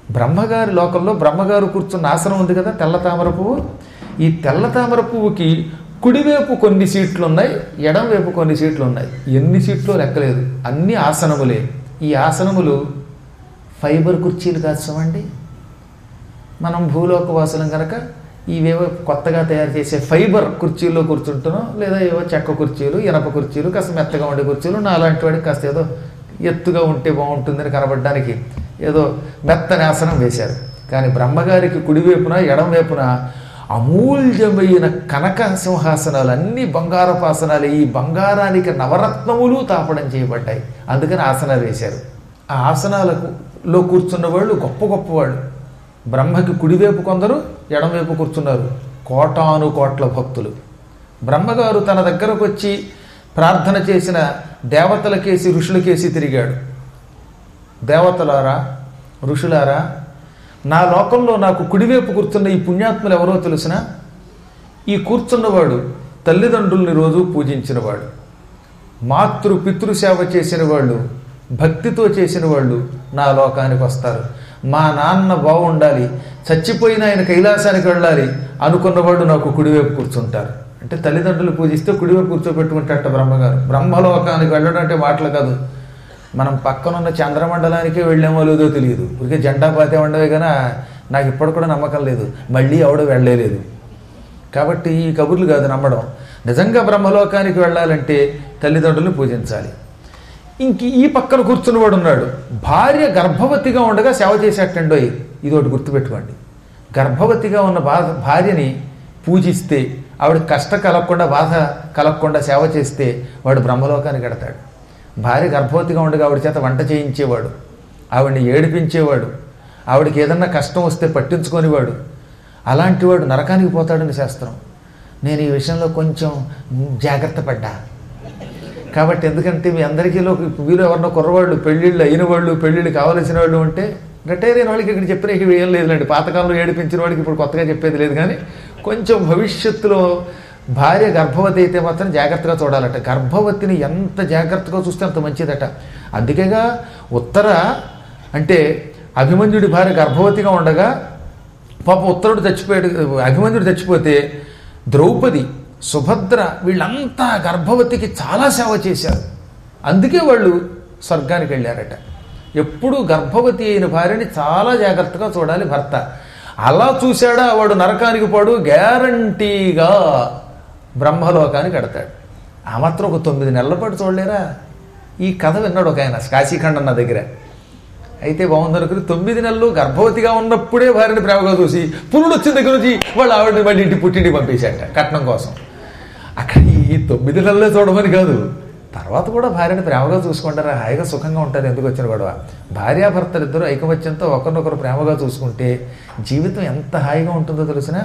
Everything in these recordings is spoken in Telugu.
బ్రహ్మగారి లోకంలో బ్రహ్మగారు కూర్చున్న ఆసనం ఉంది కదా తెల్ల తామర పువ్వు ఈ తెల్ల తామర పువ్వుకి కుడివైపు కొన్ని సీట్లు ఉన్నాయి ఎడం వైపు కొన్ని సీట్లు ఉన్నాయి ఎన్ని సీట్లు లెక్కలేదు అన్ని ఆసనములే ఈ ఆసనములు ఫైబర్ కుర్చీలు కాదు చూడండి మనం భూలోక వాసులం కనుక ఇవేవో కొత్తగా తయారు చేసే ఫైబర్ కుర్చీల్లో కూర్చుంటున్నాం లేదా ఏవో చెక్క కుర్చీలు ఇనప కుర్చీలు కాస్త మెత్తగా ఉండే కుర్చీలు నా అలాంటి వాడికి కాస్త ఏదో ఎత్తుగా ఉంటే బాగుంటుందని కనబడడానికి ఏదో మెత్తని ఆసనం వేశారు కానీ బ్రహ్మగారికి కుడివైపున ఎడం వైపున అమూల్యమైన కనక సింహాసనాలు అన్ని బంగారపు ఆసనాలు ఈ బంగారానికి నవరత్నములు తాపడం చేయబడ్డాయి అందుకని ఆసనాలు వేశారు ఆ ఆసనాలకు లో కూర్చున్న వాళ్ళు గొప్ప గొప్ప వాళ్ళు బ్రహ్మకి కుడివైపు కొందరు ఎడమవైపు కూర్చున్నారు కోటాను కోట్ల భక్తులు బ్రహ్మగారు తన దగ్గరకు వచ్చి ప్రార్థన చేసిన దేవతలకేసి ఋషులకేసి తిరిగాడు దేవతలారా ఋషులారా నా లోకంలో నాకు కుడివైపు కూర్చున్న ఈ పుణ్యాత్ములు ఎవరో తెలిసిన ఈ కూర్చున్నవాడు తల్లిదండ్రుల్ని రోజు పూజించినవాడు మాతృ పితృ సేవ చేసిన వాళ్ళు భక్తితో చేసిన వాళ్ళు నా లోకానికి వస్తారు మా నాన్న బాగుండాలి చచ్చిపోయిన ఆయన కైలాసానికి వెళ్ళాలి అనుకున్నవాడు నాకు కుడివైపు కూర్చుంటారు అంటే తల్లిదండ్రులు పూజిస్తే కుడివైపు కూర్చోబెట్టుకుంటారట బ్రహ్మగారు బ్రహ్మలోకానికి వెళ్ళడం అంటే మాటలు కాదు మనం పక్కనున్న చంద్రమండలానికే వెళ్ళామో లేదో తెలియదు ఊరికే జెండా పాతే ఉండవే కానీ నాకు ఇప్పటి కూడా నమ్మకం లేదు మళ్ళీ ఎవడో వెళ్ళలేదు కాబట్టి ఈ కబుర్లు కాదు నమ్మడం నిజంగా బ్రహ్మలోకానికి వెళ్ళాలంటే తల్లిదండ్రులు పూజించాలి ఇంక ఈ పక్కన కూర్చున్నవాడు ఉన్నాడు భార్య గర్భవతిగా ఉండగా సేవ చేసేటండో ఇది ఒకటి గుర్తుపెట్టుకోండి గర్భవతిగా ఉన్న బాధ భార్యని పూజిస్తే ఆవిడ కష్ట కలగకుండా బాధ కలగకుండా సేవ చేస్తే వాడు బ్రహ్మలోకానికి వెడతాడు భార్య గర్భవతిగా ఉండగా ఆవిడ చేత వంట చేయించేవాడు ఆవిడని ఏడిపించేవాడు ఆవిడకి ఏదన్నా కష్టం వస్తే పట్టించుకునేవాడు అలాంటి వాడు నరకానికి పోతాడని శాస్త్రం నేను ఈ విషయంలో కొంచెం జాగ్రత్త పడ్డా కాబట్టి ఎందుకంటే మీ అందరికీలో వీరు ఎవరినో కుర్రవాళ్ళు పెళ్ళిళ్ళు అయిన వాళ్ళు పెళ్ళిళ్ళు కావలసిన వాళ్ళు ఉంటే రిటైర్ అయిన వాళ్ళకి ఇక్కడ చెప్పిన ఇక ఏం లేదులేండి పాతకాలంలో ఏడిపించిన వాడికి ఇప్పుడు కొత్తగా చెప్పేది లేదు కానీ కొంచెం భవిష్యత్తులో భార్య గర్భవతి అయితే మాత్రం జాగ్రత్తగా చూడాలట గర్భవతిని ఎంత జాగ్రత్తగా చూస్తే అంత మంచిదట అందుకేగా ఉత్తర అంటే అభిమన్యుడి భార్య గర్భవతిగా ఉండగా పాప ఉత్తరుడు చచ్చిపోయాడు అభిమన్యుడు చచ్చిపోతే ద్రౌపది సుభద్ర వీళ్ళంతా గర్భవతికి చాలా సేవ చేశారు అందుకే వాళ్ళు స్వర్గానికి వెళ్ళారట ఎప్పుడు గర్భవతి అయిన భార్యని చాలా జాగ్రత్తగా చూడాలి భర్త అలా చూశాడా వాడు నరకానికి పోడు గ్యారంటీగా బ్రహ్మలోకానికి ఎడతాడు ఆ మాత్రం ఒక తొమ్మిది నెలల పాటు చూడలేరా ఈ కథ విన్నాడు ఒక ఆయన కాశీఖండ్ నా దగ్గర అయితే బాగుందనుకుని తొమ్మిది నెలలు గర్భవతిగా ఉన్నప్పుడే భార్యని ప్రేమగా చూసి పురుడు వచ్చిన దగ్గర నుంచి వాళ్ళు ఆవిడని మళ్ళీ ఇంటి పుట్టింటికి పంపేశాట కట్నం కోసం అక్కడ ఈ తొమ్మిది నెలలే చూడమని కాదు తర్వాత కూడా భార్యని ప్రేమగా చూసుకుంటారు హాయిగా సుఖంగా ఉంటారు ఎందుకు వచ్చిన గొడవ భార్యాభర్తలు ఇద్దరు ఐకమత్యంతో ఒకరినొకరు ప్రేమగా చూసుకుంటే జీవితం ఎంత హాయిగా ఉంటుందో తెలిసిన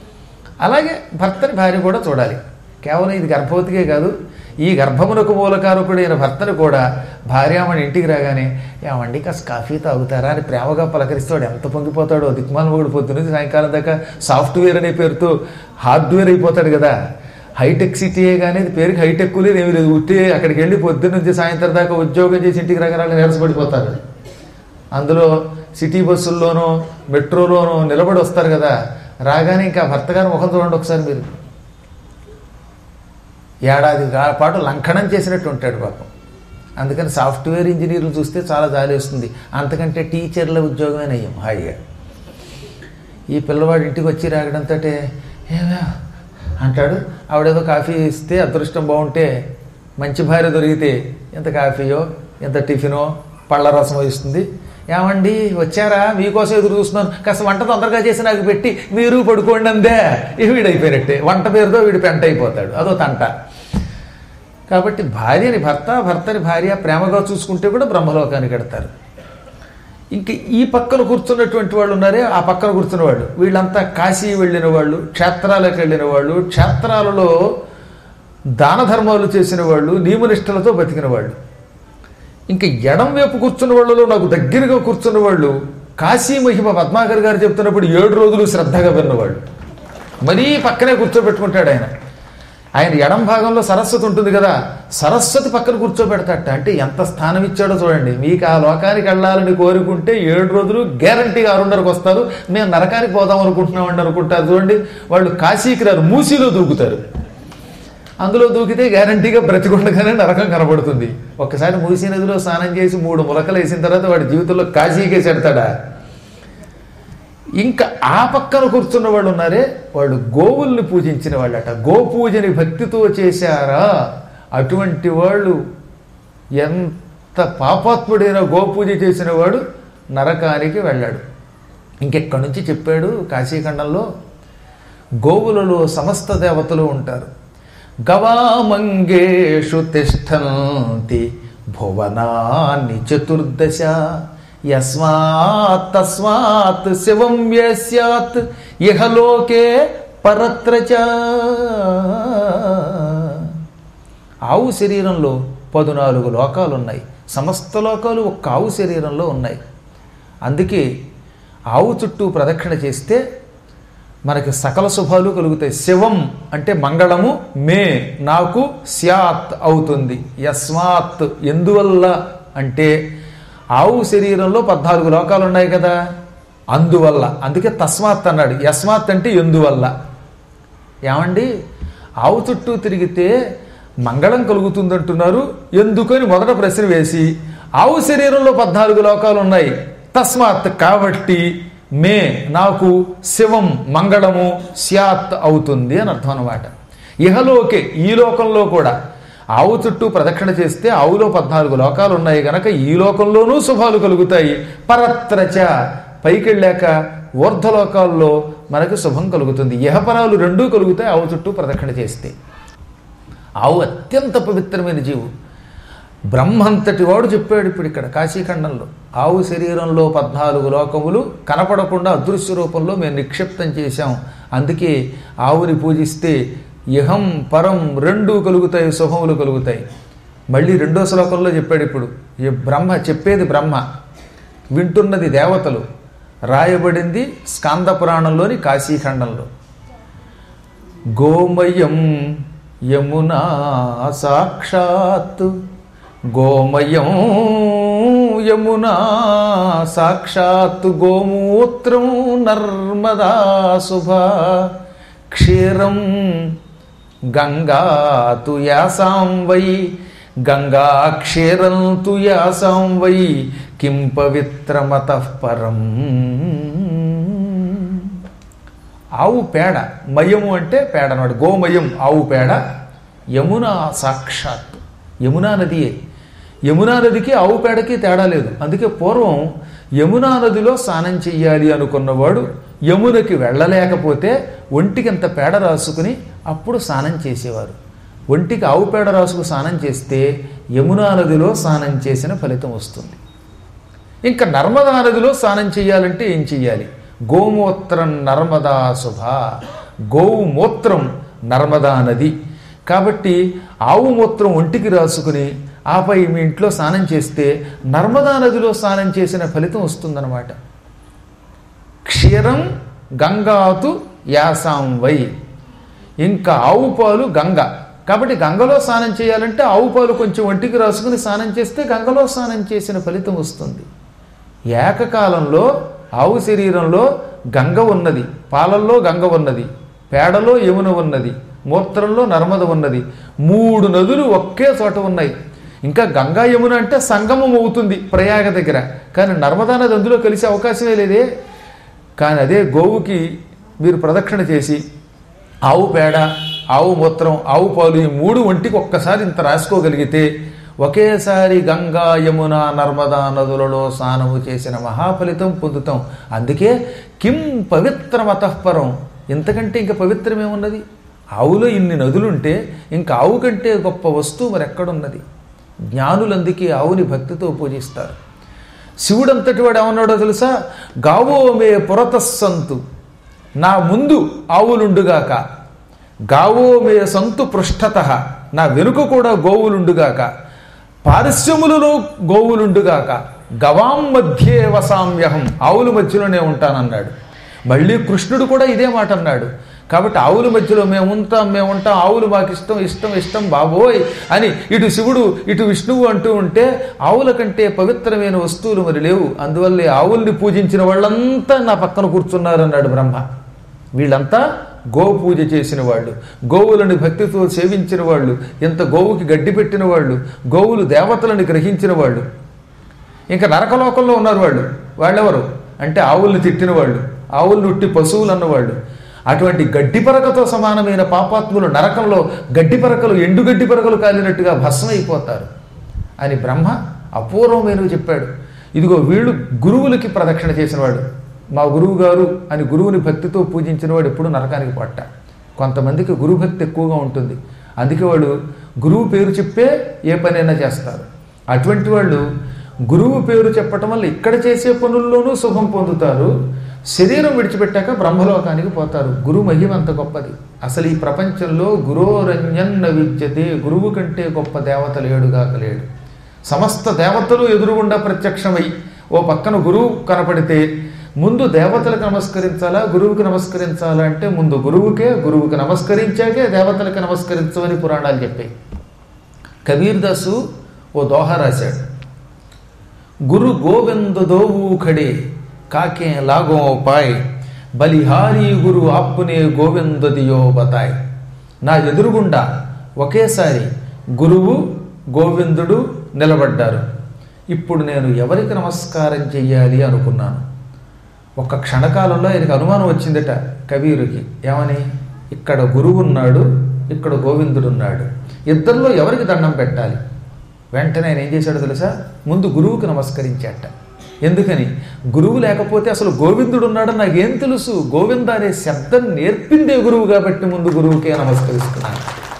అలాగే భర్తని భార్య కూడా చూడాలి కేవలం ఇది గర్భవతికే కాదు ఈ గర్భమునకు మూలకారకుడైన భర్తను కూడా భార్యామణి ఇంటికి రాగానే ఏమండి కాస్త కాఫీ తాగుతారా అని ప్రేమగా పలకరిస్తాడు ఎంత పొంగిపోతాడో దిక్మాల మొగుడు పొద్దున్నది సాయంకాలం దాకా సాఫ్ట్వేర్ అనే పేరుతో హార్డ్వేర్ అయిపోతాడు కదా హైటెక్ సిటీయే కానీ ఇది పేరుకి హైటెక్ లేదు ఏమీ లేదు ఉట్టే అక్కడికి వెళ్ళి పొద్దున్న నుంచి సాయంత్రం దాకా ఉద్యోగం చేసి ఇంటికి రకరాలు నిరసపడిపోతారు అందులో సిటీ బస్సుల్లోనో మెట్రోలోనో నిలబడి వస్తారు కదా రాగానే ఇంకా భర్త గారి ముఖం చూడండి ఒకసారి మీరు ఏడాది గా- పాటు లంఘనం చేసినట్టు ఉంటాడు పాపం అందుకని సాఫ్ట్వేర్ ఇంజనీర్లు చూస్తే చాలా జాలి వస్తుంది అంతకంటే టీచర్ల ఉద్యోగమే నయ్యం హాయిగా ఈ పిల్లవాడు ఇంటికి వచ్చి రాగడంతో ఏమే అంటాడు ఆవిడేదో కాఫీ ఇస్తే అదృష్టం బాగుంటే మంచి భార్య దొరికితే ఎంత కాఫీయో ఎంత టిఫినో పళ్ళ రసమో ఇస్తుంది ఏమండి వచ్చారా మీకోసం ఎదురు చూస్తున్నాను కాస్త వంట తొందరగా చేసి నాకు పెట్టి మీరు పడుకోండి అందే ఇక వీడైపోయినట్టే వంట పేరుతో వీడు పెంట అయిపోతాడు అదో తంట కాబట్టి భార్యని భర్త భర్తని భార్య ప్రేమగా చూసుకుంటే కూడా బ్రహ్మలోకానికి ఎడతారు ఇంక ఈ పక్కన కూర్చున్నటువంటి వాళ్ళు ఉన్నారే ఆ పక్కన కూర్చున్న వాళ్ళు వీళ్ళంతా కాశీ వెళ్ళిన వాళ్ళు క్షేత్రాలకు వెళ్ళిన వాళ్ళు క్షేత్రాలలో దాన ధర్మాలు చేసిన వాళ్ళు నియమనిష్టలతో బతికిన వాళ్ళు ఇంకా ఎడం వైపు కూర్చున్న వాళ్ళలో నాకు దగ్గరగా కూర్చున్న వాళ్ళు కాశీ మహిమ పద్మాకర్ గారు చెప్తున్నప్పుడు ఏడు రోజులు శ్రద్ధగా విన్నవాళ్ళు మరీ పక్కనే కూర్చోబెట్టుకుంటాడు ఆయన ఆయన ఎడం భాగంలో సరస్వతి ఉంటుంది కదా సరస్వతి పక్కన కూర్చోబెడతాట అంటే ఎంత స్థానం ఇచ్చాడో చూడండి మీకు ఆ లోకానికి వెళ్ళాలని కోరుకుంటే ఏడు రోజులు గ్యారంటీగా ఆరున్నరకు వస్తారు మేము నరకానికి పోదాం అనుకుంటున్నామండి అనుకుంటారు చూడండి వాళ్ళు కాశీకి రారు మూసీలో దూకుతారు అందులో దూకితే గ్యారంటీగా బ్రతికుండగానే నరకం కనబడుతుంది ఒక్కసారి మూసీ నదిలో స్నానం చేసి మూడు ములకలు వేసిన తర్వాత వాడి జీవితంలో కాశీకే చెడతాడా ఇంకా ఆ పక్కన కూర్చున్న వాళ్ళు ఉన్నారే వాళ్ళు గోవుల్ని పూజించిన వాళ్ళట గోపూజని భక్తితో చేశారా అటువంటి వాళ్ళు ఎంత పాపాత్ముడైన గోపూజ చేసిన వాడు నరకానికి వెళ్ళాడు ఇంకెక్కడి నుంచి చెప్పాడు కాశీఖండంలో గోవులలో సమస్త దేవతలు ఉంటారు గవామంగేషు తిష్టంతి భువనాన్ని చతుర్దశ యస్మాత్ తస్మాత్ శివం యస్యాత్ ఇహలోకే పరత్ర చ. ఆవు శరీరంలో పదునాలుగు లోకాలు ఉన్నాయి సమస్త లోకాలు ఒక్క ఆవు శరీరంలో ఉన్నాయి అందుకే ఆవు చుట్టూ ప్రదక్షిణ చేస్తే మనకి సకల శుభాలు కలుగుతాయి శివం అంటే మంగళము మే నాకు స్యాత్ అవుతుంది యస్మాత్ ఎందువల్ల అంటే ఆవు శరీరంలో పద్నాలుగు లోకాలు ఉన్నాయి కదా అందువల్ల అందుకే తస్మాత్ అన్నాడు యస్మాత్ అంటే ఎందువల్ల ఏమండి ఆవు చుట్టూ తిరిగితే మంగళం కలుగుతుందంటున్నారు ఎందుకని మొదట ప్రశ్న వేసి ఆవు శరీరంలో పద్నాలుగు లోకాలు ఉన్నాయి తస్మాత్ కాబట్టి మే నాకు శివం మంగళము స్యాత్ అవుతుంది అని అర్థం అనమాట ఇహలోకే ఈ లోకంలో కూడా ఆవు చుట్టూ ప్రదక్షిణ చేస్తే ఆవులో పద్నాలుగు లోకాలు ఉన్నాయి గనక ఈ లోకంలోనూ శుభాలు కలుగుతాయి పరత్రచ పైకెళ్ళాక ఊర్ధ్వలోకాల్లో మనకు శుభం కలుగుతుంది ఇహపరాలు రెండూ కలుగుతాయి ఆవు చుట్టూ ప్రదక్షిణ చేస్తే ఆవు అత్యంత పవిత్రమైన జీవు బ్రహ్మంతటి వాడు చెప్పాడు ఇప్పుడు ఇక్కడ కాశీఖండంలో ఆవు శరీరంలో పద్నాలుగు లోకములు కనపడకుండా అదృశ్య రూపంలో మేము నిక్షిప్తం చేశాం అందుకే ఆవుని పూజిస్తే ఇహం పరం రెండూ కలుగుతాయి శుభములు కలుగుతాయి మళ్ళీ రెండో శ్లోకంలో చెప్పాడు ఇప్పుడు ఈ బ్రహ్మ చెప్పేది బ్రహ్మ వింటున్నది దేవతలు రాయబడింది స్కాంద పురాణంలోని కాశీఖండంలో గోమయం యమునా సాక్షాత్ గోమయం యమునా సాక్షాత్ గోమూత్రం నర్మదా శుభ క్షీరం గంగా తు యాసాం వై గంగా క్షీరం తు యాసాం వై కిం పవిత్రమత పరం ఆవు పేడ మయము అంటే పేడ అన్నాడు గోమయం ఆవు పేడ యమున సాక్షాత్ యమునా నదియే యమునా నదికి ఆవు పేడకి తేడా లేదు అందుకే పూర్వం యమునా నదిలో స్నానం చెయ్యాలి అనుకున్నవాడు యమునకి వెళ్ళలేకపోతే ఒంటికి అంత పేడ రాసుకుని అప్పుడు స్నానం చేసేవారు ఒంటికి ఆవు పేడ రాసుకు స్నానం చేస్తే యమునా నదిలో స్నానం చేసిన ఫలితం వస్తుంది ఇంకా నర్మదా నదిలో స్నానం చేయాలంటే ఏం చెయ్యాలి గోమూత్రం నర్మదా శుభ గోవు మూత్రం నర్మదా నది కాబట్టి ఆవు మూత్రం ఒంటికి రాసుకుని ఆపై మీ ఇంట్లో స్నానం చేస్తే నర్మదా నదిలో స్నానం చేసిన ఫలితం వస్తుందన్నమాట క్షీరం గంగాతు యాసాం వై ఇంకా ఆవు పాలు గంగ కాబట్టి గంగలో స్నానం చేయాలంటే ఆవు పాలు కొంచెం ఒంటికి రాసుకుని స్నానం చేస్తే గంగలో స్నానం చేసిన ఫలితం వస్తుంది ఏకకాలంలో ఆవు శరీరంలో గంగ ఉన్నది పాలల్లో గంగ ఉన్నది పేడలో యమున ఉన్నది మూత్రంలో నర్మద ఉన్నది మూడు నదులు ఒకే చోట ఉన్నాయి ఇంకా గంగా యమున అంటే సంగమం అవుతుంది ప్రయాగ దగ్గర కానీ నర్మదా నది అందులో కలిసే అవకాశమే లేదే కానీ అదే గోవుకి మీరు ప్రదక్షిణ చేసి ఆవు పేడ ఆవు మూత్రం ఆవు పాలు ఈ మూడు ఒంటికి ఒక్కసారి ఇంత రాసుకోగలిగితే ఒకేసారి గంగా యమున నర్మదా నదులలో స్నానము చేసిన మహాఫలితం పొందుతాం అందుకే కిం పవిత్రమతఃపరం ఇంతకంటే ఇంకా పవిత్రమేమున్నది ఆవులో ఇన్ని నదులుంటే ఇంకా ఆవు కంటే గొప్ప వస్తువు మరెక్కడున్నది జ్ఞానులు అందుకే ఆవుని భక్తితో పూజిస్తారు శివుడంతటి వాడు ఏమన్నాడో తెలుసా గావో మే పురతస్సంతు నా ముందు ఆవులుండుగాక గావో మే సంతు పృష్ఠత నా వెనుక కూడా గోవులుండుగాక పారిశ్రములలో గోవులుండుగాక గవాం మధ్యే వసామ్యహం ఆవుల మధ్యలోనే ఉంటానన్నాడు మళ్ళీ కృష్ణుడు కూడా ఇదే మాట అన్నాడు కాబట్టి ఆవుల మధ్యలో మేము ఉంటాం మేము ఉంటాం ఆవులు మాకు ఇష్టం ఇష్టం ఇష్టం బాబోయ్ అని ఇటు శివుడు ఇటు విష్ణువు అంటూ ఉంటే ఆవుల కంటే పవిత్రమైన వస్తువులు మరి లేవు అందువల్లే ఆవుల్ని పూజించిన వాళ్ళంతా నా పక్కన కూర్చున్నారు అన్నాడు బ్రహ్మ వీళ్ళంతా గో పూజ చేసిన వాళ్ళు గోవులను భక్తితో సేవించిన వాళ్ళు ఎంత గోవుకి గడ్డి పెట్టిన వాళ్ళు గోవులు దేవతలను గ్రహించిన వాళ్ళు ఇంకా నరకలోకంలో ఉన్నారు వాళ్ళు వాళ్ళెవరు అంటే ఆవుల్ని తిట్టిన వాళ్ళు ఆవులను ఉట్టి పశువులు అన్నవాళ్ళు అటువంటి గడ్డి పరకతో సమానమైన పాపాత్ములు నరకంలో గడ్డి పరకలు ఎండు గడ్డి పరకలు కాలినట్టుగా భస్మైపోతారు అని బ్రహ్మ అపూర్వమైనవి చెప్పాడు ఇదిగో వీళ్ళు గురువులకి ప్రదక్షిణ చేసినవాడు మా గురువు గారు అని గురువుని భక్తితో పూజించిన వాడు ఎప్పుడు నరకానికి పట్ట కొంతమందికి గురు భక్తి ఎక్కువగా ఉంటుంది అందుకే వాళ్ళు గురువు పేరు చెప్పే ఏ పనైనా చేస్తారు అటువంటి వాళ్ళు గురువు పేరు చెప్పటం వల్ల ఇక్కడ చేసే పనుల్లోనూ శుభం పొందుతారు శరీరం విడిచిపెట్టాక బ్రహ్మలోకానికి పోతారు గురు మహిమ అంత గొప్పది అసలు ఈ ప్రపంచంలో గురోరంజన్న విద్యతే గురువు కంటే గొప్ప దేవత లేడుగాక లేడు సమస్త దేవతలు ఎదురుగుండా ప్రత్యక్షమై ఓ పక్కన గురువు కనపడితే ముందు దేవతలకు నమస్కరించాలా గురువుకి నమస్కరించాలా అంటే ముందు గురువుకే గురువుకి నమస్కరించాకే దేవతలకు నమస్కరించమని పురాణాలు చెప్పాయి కబీర్ దాసు ఓ దోహ రాశాడు గురు గోవింద దోవు ఖడే కాకే లాగో పాయ్ బలిహారీ గురు ఆప్పునే గోవింద దియో బతాయ్ నా ఎదురుగుండా ఒకేసారి గురువు గోవిందుడు నిలబడ్డారు ఇప్పుడు నేను ఎవరికి నమస్కారం చెయ్యాలి అనుకున్నాను ఒక క్షణకాలంలో ఆయనకు అనుమానం వచ్చిందట కబీరుకి ఏమని ఇక్కడ గురువు ఉన్నాడు ఇక్కడ గోవిందుడు ఉన్నాడు ఇద్దరిలో ఎవరికి దండం పెట్టాలి వెంటనే ఆయన ఏం చేశాడో తెలుసా ముందు గురువుకి నమస్కరించాట ఎందుకని గురువు లేకపోతే అసలు గోవిందుడు ఉన్నాడని నాకేం తెలుసు గోవింద అనే శబ్దం నేర్పిందే గురువు కాబట్టి ముందు గురువుకే నమస్కరిస్తున్నాను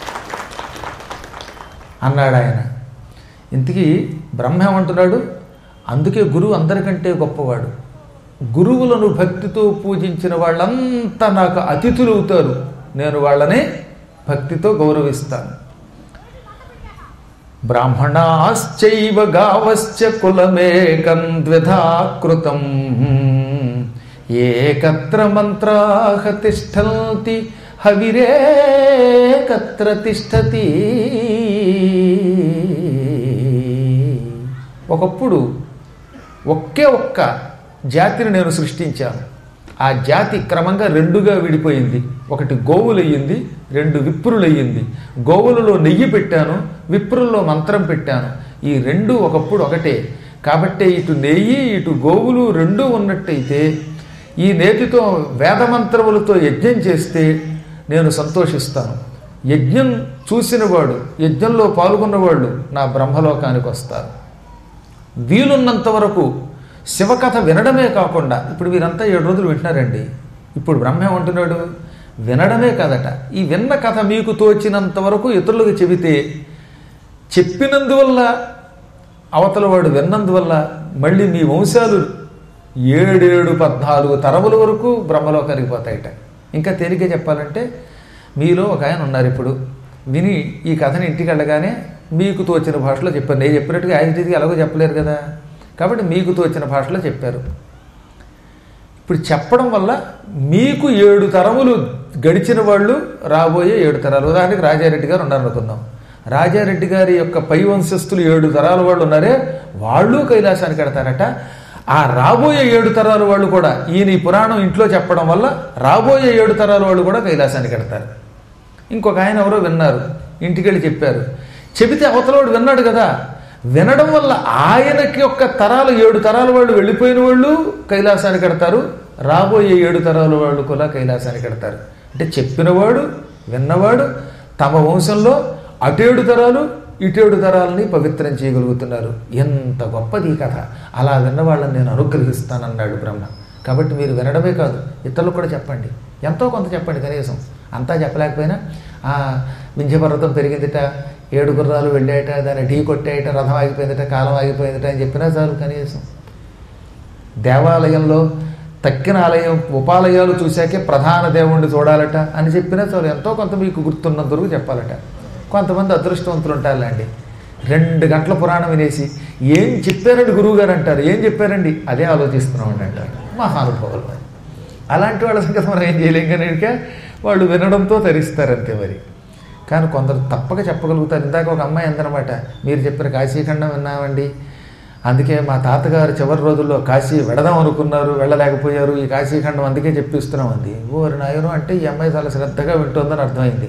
అన్నాడు ఆయన ఇంతకీ బ్రహ్మ ఏమంటున్నాడు అందుకే గురువు అందరికంటే గొప్పవాడు గురువులను భక్తితో పూజించిన వాళ్ళంతా నాకు అతిథులు అవుతారు నేను వాళ్ళని భక్తితో గౌరవిస్తాను బ్రాహ్మణాశ్చైవ గావశ్చ కులమేకం ద్విధాకృతం ఏకత్ర మంత్రాహ తిష్టంతి హవిరేకత్ర తిష్టతి ఒకప్పుడు ఒకే ఒక్క జాతిని నేను సృష్టించాను ఆ జాతి క్రమంగా రెండుగా విడిపోయింది ఒకటి గోవులయ్యింది రెండు విప్రులయ్యింది గోవులలో నెయ్యి పెట్టాను విప్రుల్లో మంత్రం పెట్టాను ఈ రెండు ఒకప్పుడు ఒకటే కాబట్టే ఇటు నెయ్యి ఇటు గోవులు రెండూ ఉన్నట్టయితే ఈ నేతితో వేదమంత్రములతో యజ్ఞం చేస్తే నేను సంతోషిస్తాను యజ్ఞం చూసినవాడు యజ్ఞంలో పాల్గొన్నవాళ్ళు నా బ్రహ్మలోకానికి వస్తారు వీలున్నంత వరకు శివకథ వినడమే కాకుండా ఇప్పుడు వీరంతా ఏడు రోజులు వింటున్నారండి ఇప్పుడు బ్రహ్మ ఏమంటున్నాడు వినడమే కదట ఈ విన్న కథ మీకు తోచినంత వరకు ఇతరులకు చెబితే చెప్పినందువల్ల అవతల వాడు విన్నందువల్ల మళ్ళీ మీ వంశాలు ఏడేడు పద్నాలుగు తరముల వరకు బ్రహ్మలోకానికి పోతాయట ఇంకా తేలిక చెప్పాలంటే మీలో ఒక ఆయన ఉన్నారు ఇప్పుడు విని ఈ కథని ఇంటికి వెళ్ళగానే మీకు తోచిన భాషలో చెప్పారు నేను చెప్పినట్టుగా ఆయన రీతిగా ఎలాగో చెప్పలేరు కదా కాబట్టి మీకు తోచిన భాషలో చెప్పారు ఇప్పుడు చెప్పడం వల్ల మీకు ఏడు తరములు గడిచిన వాళ్ళు రాబోయే ఏడు తరాలు ఉదాహరణకి రాజారెడ్డి గారు ఉన్నారనుకుందాం రాజారెడ్డి గారి యొక్క పై వంశస్థులు ఏడు తరాల వాళ్ళు ఉన్నారే వాళ్ళు కైలాసానికి వెడతారట ఆ రాబోయే ఏడు తరాల వాళ్ళు కూడా ఈయన ఈ పురాణం ఇంట్లో చెప్పడం వల్ల రాబోయే ఏడు తరాల వాళ్ళు కూడా కైలాసానికి వెడతారు ఇంకొక ఆయన ఎవరో విన్నారు ఇంటికి వెళ్ళి చెప్పారు చెబితే అవతలవాడు విన్నాడు కదా వినడం వల్ల ఆయనకి యొక్క తరాలు ఏడు తరాల వాళ్ళు వెళ్ళిపోయిన వాళ్ళు కైలాసానికి కడతారు రాబోయే ఏడు తరాల వాళ్ళు కూడా కైలాసానికి కడతారు అంటే చెప్పినవాడు విన్నవాడు తమ వంశంలో అటేడు తరాలు ఇటేడు తరాలని పవిత్రం చేయగలుగుతున్నారు ఎంత గొప్పది ఈ కథ అలా విన్నవాళ్ళని నేను అనుగ్రహిస్తానన్నాడు బ్రహ్మ కాబట్టి మీరు వినడమే కాదు ఇతరులకు కూడా చెప్పండి ఎంతో కొంత చెప్పండి కనీసం అంతా చెప్పలేకపోయినా ఆ వింధ్యపర్వతం పెరిగిందిట ఏడు గుర్రాలు వెళ్ళాయట దాన్ని ఢీ కొట్టాయట రథం ఆగిపోయిందట కాలం ఆగిపోయిందట అని చెప్పినా చాలు కనీసం దేవాలయంలో తక్కిన ఆలయం ఉపాలయాలు చూశాకే ప్రధాన దేవుణ్ణి చూడాలట అని చెప్పినా చాలు ఎంతో కొంత మీకు గుర్తున్నంత వరకు చెప్పాలట కొంతమంది అదృష్టవంతులు ఉంటారులేండి రెండు గంటల పురాణం వినేసి ఏం చెప్పారండి గురువు గారు అంటారు ఏం చెప్పారండి అదే ఆలోచిస్తున్నామండి అంటారు మహానుభావులు అలాంటి వాళ్ళ సంగతి మనం ఏం చేయలేం కానీ ఇక వాళ్ళు వినడంతో తరిస్తారంతే మరి కానీ కొందరు తప్పక చెప్పగలుగుతారు ఇందాక ఒక అమ్మాయి అందనమాట మీరు చెప్పిన కాశీఖండం విన్నామండి అందుకే మా తాతగారు చివరి రోజుల్లో కాశీ వెడదాం అనుకున్నారు వెళ్ళలేకపోయారు ఈ కాశీఖండం అందుకే చెప్పిస్తున్నాం అంది ఓరి నాయను అంటే ఈ అమ్మాయి చాలా శ్రద్ధగా వింటోందని అర్థమైంది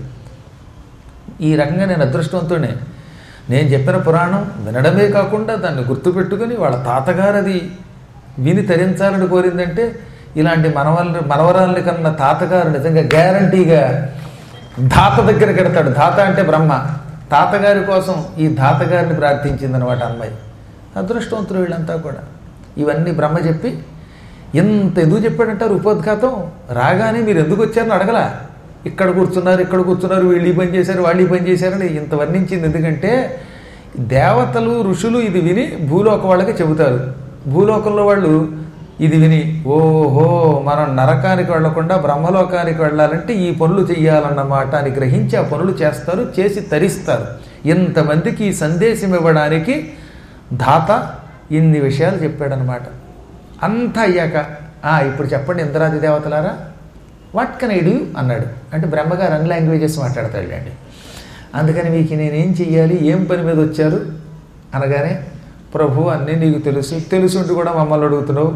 ఈ రకంగా నేను అదృష్టవంతుడే నేను చెప్పిన పురాణం వినడమే కాకుండా దాన్ని గుర్తుపెట్టుకుని వాళ్ళ తాతగారు అది విని తరించాలని కోరిందంటే ఇలాంటి మనవల్ని మనవరాల్ని కన్నా తాతగారు నిజంగా గ్యారంటీగా ధాత దగ్గర కడతాడు ధాత అంటే బ్రహ్మ తాతగారి కోసం ఈ ధాతగారిని ప్రార్థించిందనమాట అమ్మాయి అదృష్టవంతులు వీళ్ళంతా కూడా ఇవన్నీ బ్రహ్మ చెప్పి ఇంత ఎందుకు చెప్పాడంటారు ఉపోద్ఘాతం రాగానే మీరు ఎందుకు వచ్చారని అడగలా ఇక్కడ కూర్చున్నారు ఇక్కడ కూర్చున్నారు వీళ్ళు ఈ పని చేశారు వాళ్ళు ఈ పని చేశారని ఇంత వర్ణించింది ఎందుకంటే దేవతలు ఋషులు ఇది విని భూలోక వాళ్ళకి చెబుతారు భూలోకంలో వాళ్ళు ఇది విని ఓహో మనం నరకానికి వెళ్లకుండా బ్రహ్మలోకానికి వెళ్ళాలంటే ఈ పనులు చెయ్యాలన్నమాట అని గ్రహించి ఆ పనులు చేస్తారు చేసి తరిస్తారు ఇంతమందికి ఈ సందేశం ఇవ్వడానికి ధాత ఇన్ని విషయాలు చెప్పాడనమాట అంతా అయ్యాక "ఆ, ఇప్పుడు చెప్పండి ఇంద్రాది దేవతలారా వాట్ కెన్ ఐ డూ అన్నాడు అంటే బ్రహ్మగారు అన్ని లాంగ్వేజెస్ మాట్లాడతాడులేండి అందుకని మీకు నేనేం చెయ్యాలి ఏం పని మీద వచ్చారు అనగానే ప్రభు అన్నీ నీకు తెలుసు తెలుసుంటూ కూడా మమ్మల్ని అడుగుతున్నావు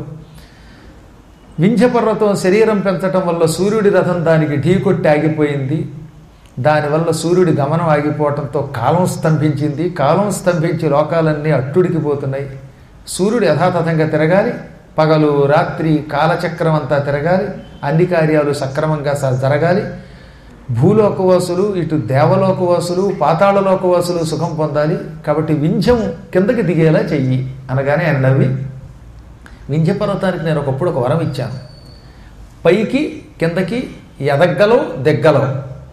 వింధ్యపర్వతం శరీరం పెంచటం వల్ల సూర్యుడి రథం దానికి ఢీకొట్టి ఆగిపోయింది దానివల్ల సూర్యుడి గమనం ఆగిపోవటంతో కాలం స్తంభించింది కాలం స్తంభించి లోకాలన్నీ అట్టుడికి పోతున్నాయి సూర్యుడు యథాతథంగా తిరగాలి పగలు రాత్రి కాలచక్రం అంతా తిరగాలి అన్ని కార్యాలు సక్రమంగా స- జరగాలి భూలోకవాసులు ఇటు దేవలోకవాసులు పాతాళలోకవాసులు సుఖం పొందాలి కాబట్టి వింధ్యం కిందకి దిగేలా చెయ్యి అనగానే ఆయన నవ్వి వింధ్య పర్వతానికి నేను ఒకప్పుడు ఒక వరం ఇచ్చాను పైకి కిందకి ఎదగ్గలం దెగ్గలం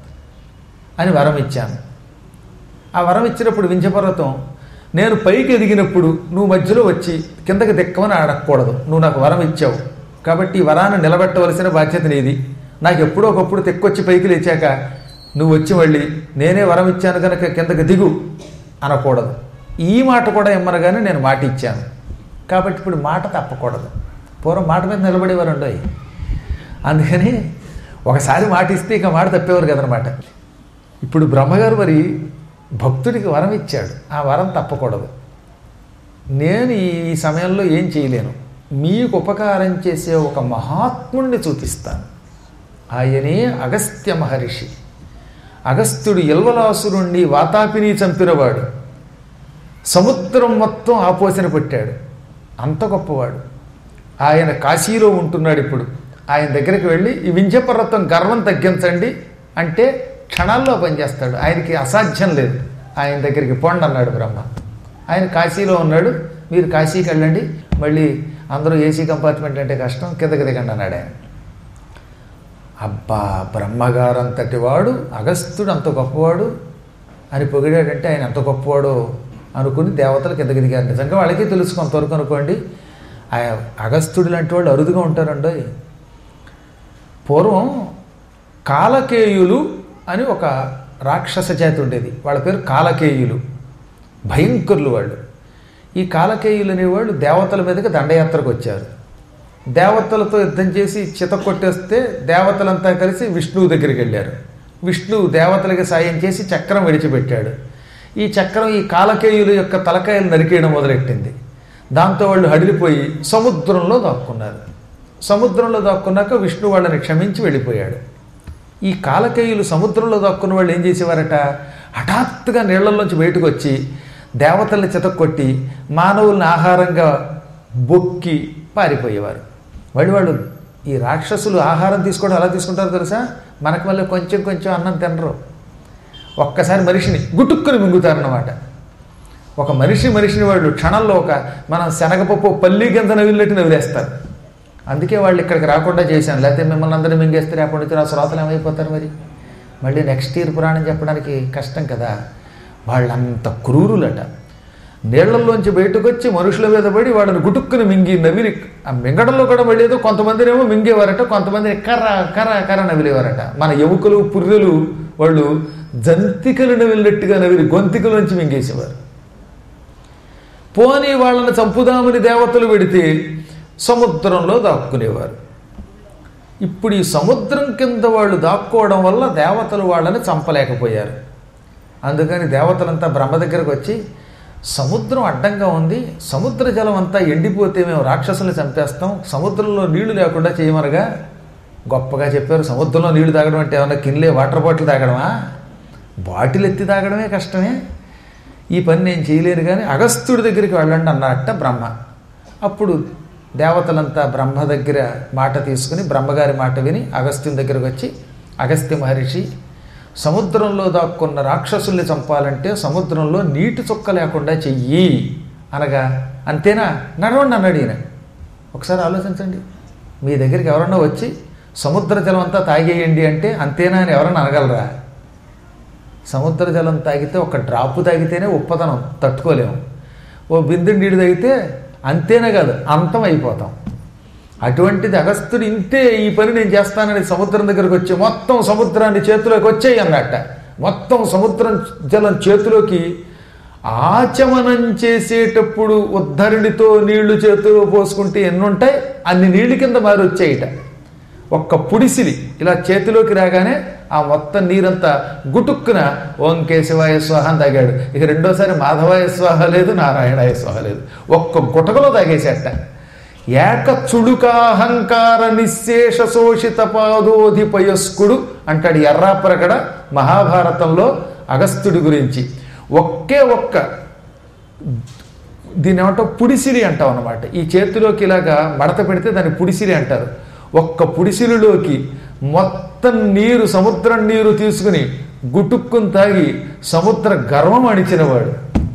అని వరం ఇచ్చాను ఆ వరం ఇచ్చినప్పుడు వింధ్యపర్వతం నేను పైకి ఎదిగినప్పుడు నువ్వు మధ్యలో వచ్చి కిందకి దిక్కమని అడగకూడదు నువ్వు నాకు వరం ఇచ్చావు కాబట్టి ఈ వరాన్ని నిలబెట్టవలసిన బాధ్యత నీది నాకు ఎప్పుడో ఒకప్పుడు తెక్కొచ్చి పైకి లేచాక నువ్వు వచ్చి మళ్ళీ నేనే వరం ఇచ్చాను కనుక కిందకి దిగు అనకూడదు ఈ మాట కూడా ఇమ్మనగానే నేను మాట ఇచ్చాను కాబట్టి ఇప్పుడు మాట తప్పకూడదు పూర్వం మాట మీద నిలబడేవారు ఉండవు అందుకని ఒకసారి మాట ఇస్తే ఇక మాట తప్పేవారు కదనమాట ఇప్పుడు బ్రహ్మగారు మరి భక్తుడికి వరం ఇచ్చాడు ఆ వరం తప్పకూడదు నేను ఈ సమయంలో ఏం చేయలేను మీకు ఉపకారం చేసే ఒక మహాత్ముడిని చూపిస్తాను ఆయనే అగస్త్య మహర్షి అగస్త్యుడు ఇల్వలాసురుణ్ణి వాతాపిని చంపినవాడు సముద్రం మొత్తం ఆపోసన పెట్టాడు అంత గొప్పవాడు ఆయన కాశీలో ఉంటున్నాడు ఇప్పుడు ఆయన దగ్గరికి వెళ్ళి ఈ వింధ్యపర్వతం గర్వం తగ్గించండి అంటే క్షణాల్లో పనిచేస్తాడు ఆయనకి అసాధ్యం లేదు ఆయన దగ్గరికి పొండి అన్నాడు బ్రహ్మ ఆయన కాశీలో ఉన్నాడు మీరు కాశీకి వెళ్ళండి మళ్ళీ అందరూ ఏసీ కంపార్ట్మెంట్ అంటే కష్టం కిందకి దిగండి అన్నాడు ఆయన అబ్బా బ్రహ్మగారంతటి వాడు అగస్త్యుడు అంత గొప్పవాడు అని పొగిడాడంటే ఆయన ఎంత గొప్పవాడో అనుకుని దేవతలు కిందకి దిగారు నిజంగా వాళ్ళకి తెలుసు కొంతవరకు అనుకోండి ఆ అగస్త్యుడు లాంటి వాళ్ళు అరుదుగా ఉంటారండి పూర్వం కాలకేయులు అని ఒక రాక్షస జాతి ఉండేది వాళ్ళ పేరు కాలకేయులు భయంకరులు వాళ్ళు ఈ కాలకేయులు అనేవాళ్ళు దేవతల మీదకి దండయాత్రకు వచ్చారు దేవతలతో యుద్ధం చేసి చిత కొట్టేస్తే దేవతలంతా కలిసి విష్ణువు దగ్గరికి వెళ్ళారు విష్ణువు దేవతలకి సాయం చేసి చక్రం విడిచిపెట్టాడు ఈ చక్రం ఈ కాలకేయుల యొక్క తలకాయలు నరికేయడం మొదలెట్టింది దాంతో వాళ్ళు హడిలిపోయి సముద్రంలో దాక్కున్నారు సముద్రంలో దాక్కున్నాక విష్ణు వాళ్ళని క్షమించి వెళ్ళిపోయాడు ఈ కాలకేయులు సముద్రంలో దాక్కున్న వాళ్ళు ఏం చేసేవారట హఠాత్తుగా నీళ్లలోంచి బయటకు వచ్చి దేవతల్ని చితక్కొట్టి మానవుల్ని ఆహారంగా బొక్కి పారిపోయేవారు వాళ్ళు వాళ్ళు ఈ రాక్షసులు ఆహారం తీసుకోవడం ఎలా తీసుకుంటారో తెలుసా మనకు మళ్ళీ కొంచెం కొంచెం అన్నం తినరు ఒక్కసారి మనిషిని గుటుక్కుని మింగుతారన్నమాట ఒక మనిషి మనిషిని వాళ్ళు క్షణంలో ఒక మనం శనగపప్పు పల్లి గింజ నవిలినట్టు నవిలేస్తారు అందుకే వాళ్ళు ఇక్కడికి రాకుండా చేశాను లేకపోతే మిమ్మల్ని అందరినీ మింగేస్తే రేపటి నుంచి నా శ్రోతలు ఏమైపోతారు మరి మళ్ళీ నెక్స్ట్ ఇయర్ పురాణం చెప్పడానికి కష్టం కదా వాళ్ళంత క్రూరులట నీళ్లలోంచి బయటకు వచ్చి మనుషుల మీద పడి వాళ్ళని గుటుక్కుని మింగి నవిలి ఆ మింగడంలో కూడా మళ్ళీ ఏదో కొంతమందినేమో మింగేవారట కొంతమందిని కర్ర కర్ర కర్ర నవిలేవారట మన ఎముకలు పుర్రెలు వాళ్ళు జంతికలు నవిలినట్టుగా నవిలి గొంతికలోంచి మింగేసేవారు పోనీ వాళ్ళని చంపుదామని దేవతలు పెడితే సముద్రంలో దాక్కునేవారు ఇప్పుడు ఈ సముద్రం కింద వాళ్ళు దాక్కోవడం వల్ల దేవతలు వాళ్ళని చంపలేకపోయారు అందుకని దేవతలంతా బ్రహ్మ దగ్గరకు వచ్చి సముద్రం అడ్డంగా ఉంది సముద్ర జలం అంతా ఎండిపోతే మేము రాక్షసుల్ని చంపేస్తాం సముద్రంలో నీళ్లు లేకుండా చేయమనగా గొప్పగా చెప్పారు సముద్రంలో నీళ్లు తాగడం అంటే ఏమన్నా కిన్లే వాటర్ బాటిల్ తాగడమా బాటిల్ ఎత్తి తాగడమే కష్టమే ఈ పని నేను చేయలేను కానీ అగస్త్యుడి దగ్గరికి వెళ్ళండి అన్నట్ట బ్రహ్మ అప్పుడు దేవతలంతా బ్రహ్మ దగ్గర మాట తీసుకుని బ్రహ్మగారి మాట విని అగస్త్యుని దగ్గరకు వచ్చి అగస్త్య మహర్షి సముద్రంలో దాక్కున్న రాక్షసుల్ని చంపాలంటే సముద్రంలో నీటి చుక్క లేకుండా చెయ్యి అనగా అంతేనా నడవండి అన్నాడు ఈయన ఒకసారి ఆలోచించండి మీ దగ్గరికి ఎవరన్నా వచ్చి సముద్ర జలం అంతా తాగేయండి అంటే అంతేనా అని ఎవరన్నా అనగలరా సముద్ర జలం తాగితే ఒక డ్రాపు తాగితేనే ఉప్పదనం తట్టుకోలేము ఓ బిందు నీళ్ళు తాగితే అంతేనే కాదు అంతం అయిపోతాం అటువంటిది అగస్త్యుడు ఇంతే ఈ పని నేను చేస్తానని సముద్రం దగ్గరకు వచ్చి మొత్తం సముద్రాన్ని చేతిలోకి వచ్చేయి అన్నట్ట మొత్తం సముద్రం జలం చేతిలోకి ఆచమనం చేసేటప్పుడు ఉద్ధరణితో నీళ్లు చేతిలో పోసుకుంటే ఎన్నుంటాయి అన్ని నీళ్లు కింద మారి వచ్చేయట ఒక్క పుడిసిలి ఇలా చేతిలోకి రాగానే ఆ మొత్తం నీరంతా గుటుక్కున ఓం కేశవాయ స్వాహ అని తాగాడు ఇక రెండోసారి మాధవాయ స్వాహ లేదు నారాయణాయ స్వాహ లేదు ఒక్క గుటకలో తాగేసేట ఏక చుడుకాహంకార నిశేష శోషిత పాదోధిపయస్కుడు అంటాడు ఎర్రాపరగడ మహాభారతంలో అగస్త్యుడి గురించి ఒకే ఒక్క దీని ఏమంటాం పుడిసిరి అంటాం అనమాట ఈ చేతిలోకి ఇలాగా మడత పెడితే దాన్ని పుడిసిరి అంటారు ఒక్క పుడిసిరిలోకి మొత్తం నీరు సముద్రం నీరు తీసుకుని గుటుక్కుని తాగి సముద్ర గర్వం అణిచినవాడు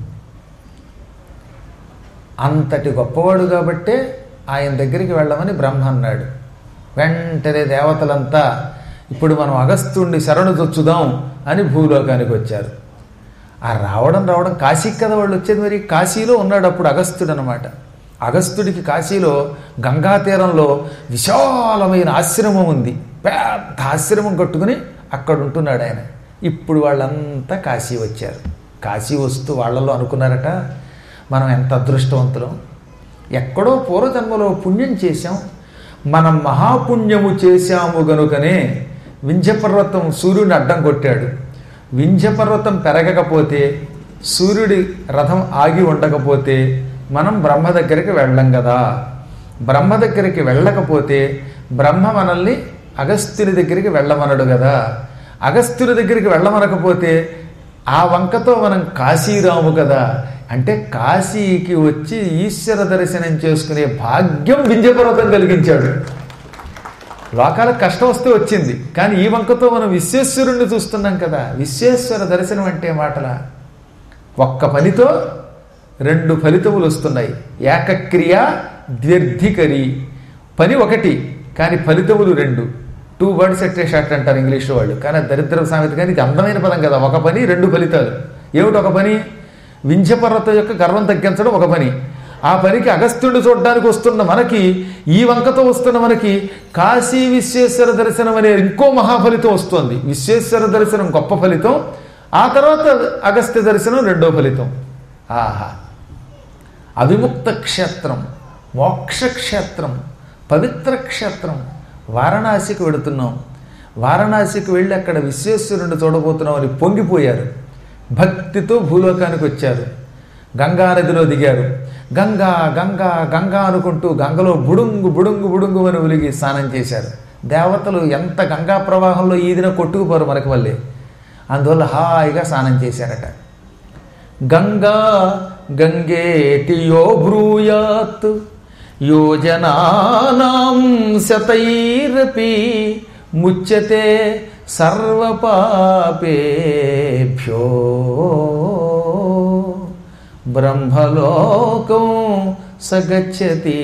అంతటి గొప్పవాడు కాబట్టే ఆయన దగ్గరికి వెళ్ళమని బ్రహ్మ అన్నాడు వెంటనే దేవతలంతా ఇప్పుడు మనం అగస్త్యుణ్ణి శరణు చొచ్చుదాం అని భూలోకానికి వచ్చారు ఆ రావడం రావడం కాశీకి కదా వాళ్ళు వచ్చేది మరి కాశీలో ఉన్నాడు అప్పుడు అగస్త్యుడు అనమాట అగస్త్యుడికి కాశీలో గంగా తీరంలో విశాలమైన ఆశ్రమం ఉంది పెద్ద ఆశ్రమం కట్టుకుని అక్కడ ఉంటున్నాడు ఆయన ఇప్పుడు వాళ్ళంతా కాశీ వచ్చారు కాశీ వస్తూ వాళ్ళలో అనుకున్నారట మనం ఎంత అదృష్టవంతులం ఎక్కడో పూర్వజన్మలో పుణ్యం చేశాం మనం మహాపుణ్యము చేశాము గనుకనే వింధ్యపర్వతం సూర్యుడిని అడ్డం కొట్టాడు వింధ్యపర్వతం పెరగకపోతే సూర్యుడి రథం ఆగి ఉండకపోతే మనం బ్రహ్మ దగ్గరికి వెళ్ళం కదా బ్రహ్మ దగ్గరికి వెళ్ళకపోతే బ్రహ్మ మనల్ని అగస్త్యుని దగ్గరికి వెళ్ళమనడు కదా అగస్త్యుని దగ్గరికి వెళ్ళమనకపోతే ఆ వంకతో మనం కాశీరాము కదా అంటే కాశీకి వచ్చి ఈశ్వర దర్శనం చేసుకునే భాగ్యం వింధ్యపర్వతం కలిగించాడు లోకాలకు కష్టం వస్తే వచ్చింది కానీ ఈ వంకతో మనం విశ్వేశ్వరుణ్ణి చూస్తున్నాం కదా విశ్వేశ్వర దర్శనం అంటే మాటల ఒక్క పనితో రెండు ఫలితములు వస్తున్నాయి ఏకక్రియ ద్వ్యర్థికరి పని ఒకటి కానీ ఫలితములు రెండు టూ వర్డ్స్ ఎట్టే షార్ట్ అంటారు ఇంగ్లీష్ వాళ్ళు కానీ అది దరిద్ర సామెత కానీ ఇది అందమైన పదం కదా ఒక పని రెండు ఫలితాలు ఏమిటి ఒక పని వింధ్యపర్వతం యొక్క గర్వం తగ్గించడం ఒక పని ఆ పనికి అగస్త్యుడిని చూడడానికి వస్తున్న మనకి ఈ వంకతో వస్తున్న మనకి కాశీ విశ్వేశ్వర దర్శనం అనే ఇంకో మహాఫలితం వస్తుంది విశ్వేశ్వర దర్శనం గొప్ప ఫలితం ఆ తర్వాత అగస్త్య దర్శనం రెండో ఫలితం ఆహా అవిముక్త క్షేత్రం మోక్ష క్షేత్రం పవిత్ర క్షేత్రం వారణాసికి వెడుతున్నాం వారణాసికి వెళ్ళి అక్కడ విశ్వేశ్వరుని చూడబోతున్నాం అని పొంగిపోయారు భక్తితో భూలోకానికి వచ్చారు గంగా నదిలో దిగారు గంగా గంగా గంగా అనుకుంటూ గంగలో బుడుంగు బుడుంగు బుడుంగు అని ఉలిగి స్నానం చేశారు దేవతలు ఎంత గంగా ప్రవాహంలో ఈదిన కొట్టుకుపోరు మనకి మళ్ళీ అందువల్ల హాయిగా స్నానం చేశారట గంగా గంగేతి యో బ్రూయాత్ యోజనానాం శతైరపి ముచ్యతే సర్వపాపేభ్యో బ్రహ్మలోకం సగచ్చతి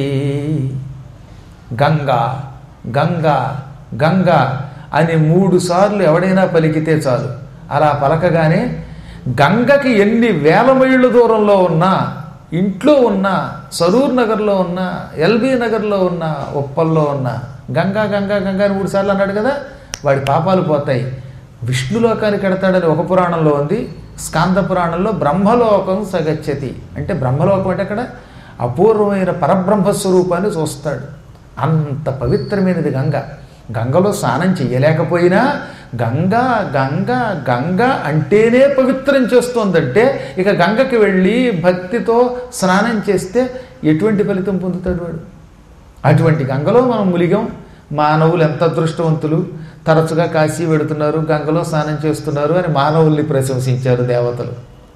గంగా గంగా గంగా అని మూడు సార్లు ఎవడైనా పలికితే చాలు అలా పలకగానే గంగకి ఎన్ని వేల మైళ్ళ దూరంలో ఉన్నా ఇంట్లో ఉన్నా సరూర్ నగర్లో ఉన్నా ఎల్బీ నగర్లో ఉన్నా ఉప్పల్లో ఉన్నా గంగా గంగా గంగా అని మూడు సార్లు అన్నాడు కదా వాడి పాపాలు పోతాయి విష్ణులోకానికి ఎడతాడని ఒక పురాణంలో ఉంది స్కాంద పురాణంలో బ్రహ్మలోకం సగచ్చతి అంటే బ్రహ్మలోకం అంటే అక్కడ అపూర్వమైన పరబ్రహ్మ స్వరూపాన్ని చూస్తాడు అంత పవిత్రమైనది గంగ గంగలో స్నానం చేయలేకపోయినా గంగా గంగ గంగ అంటేనే పవిత్రం చేస్తోందంటే ఇక గంగకి వెళ్ళి భక్తితో స్నానం చేస్తే ఎటువంటి ఫలితం పొందుతాడు వాడు అటువంటి గంగలో మనం ములిగాం మానవులు ఎంత అదృష్టవంతులు తరచుగా కాశీ వెడుతున్నారు గంగలో స్నానం చేస్తున్నారు అని మానవుల్ని ప్రశంసించారు దేవతలు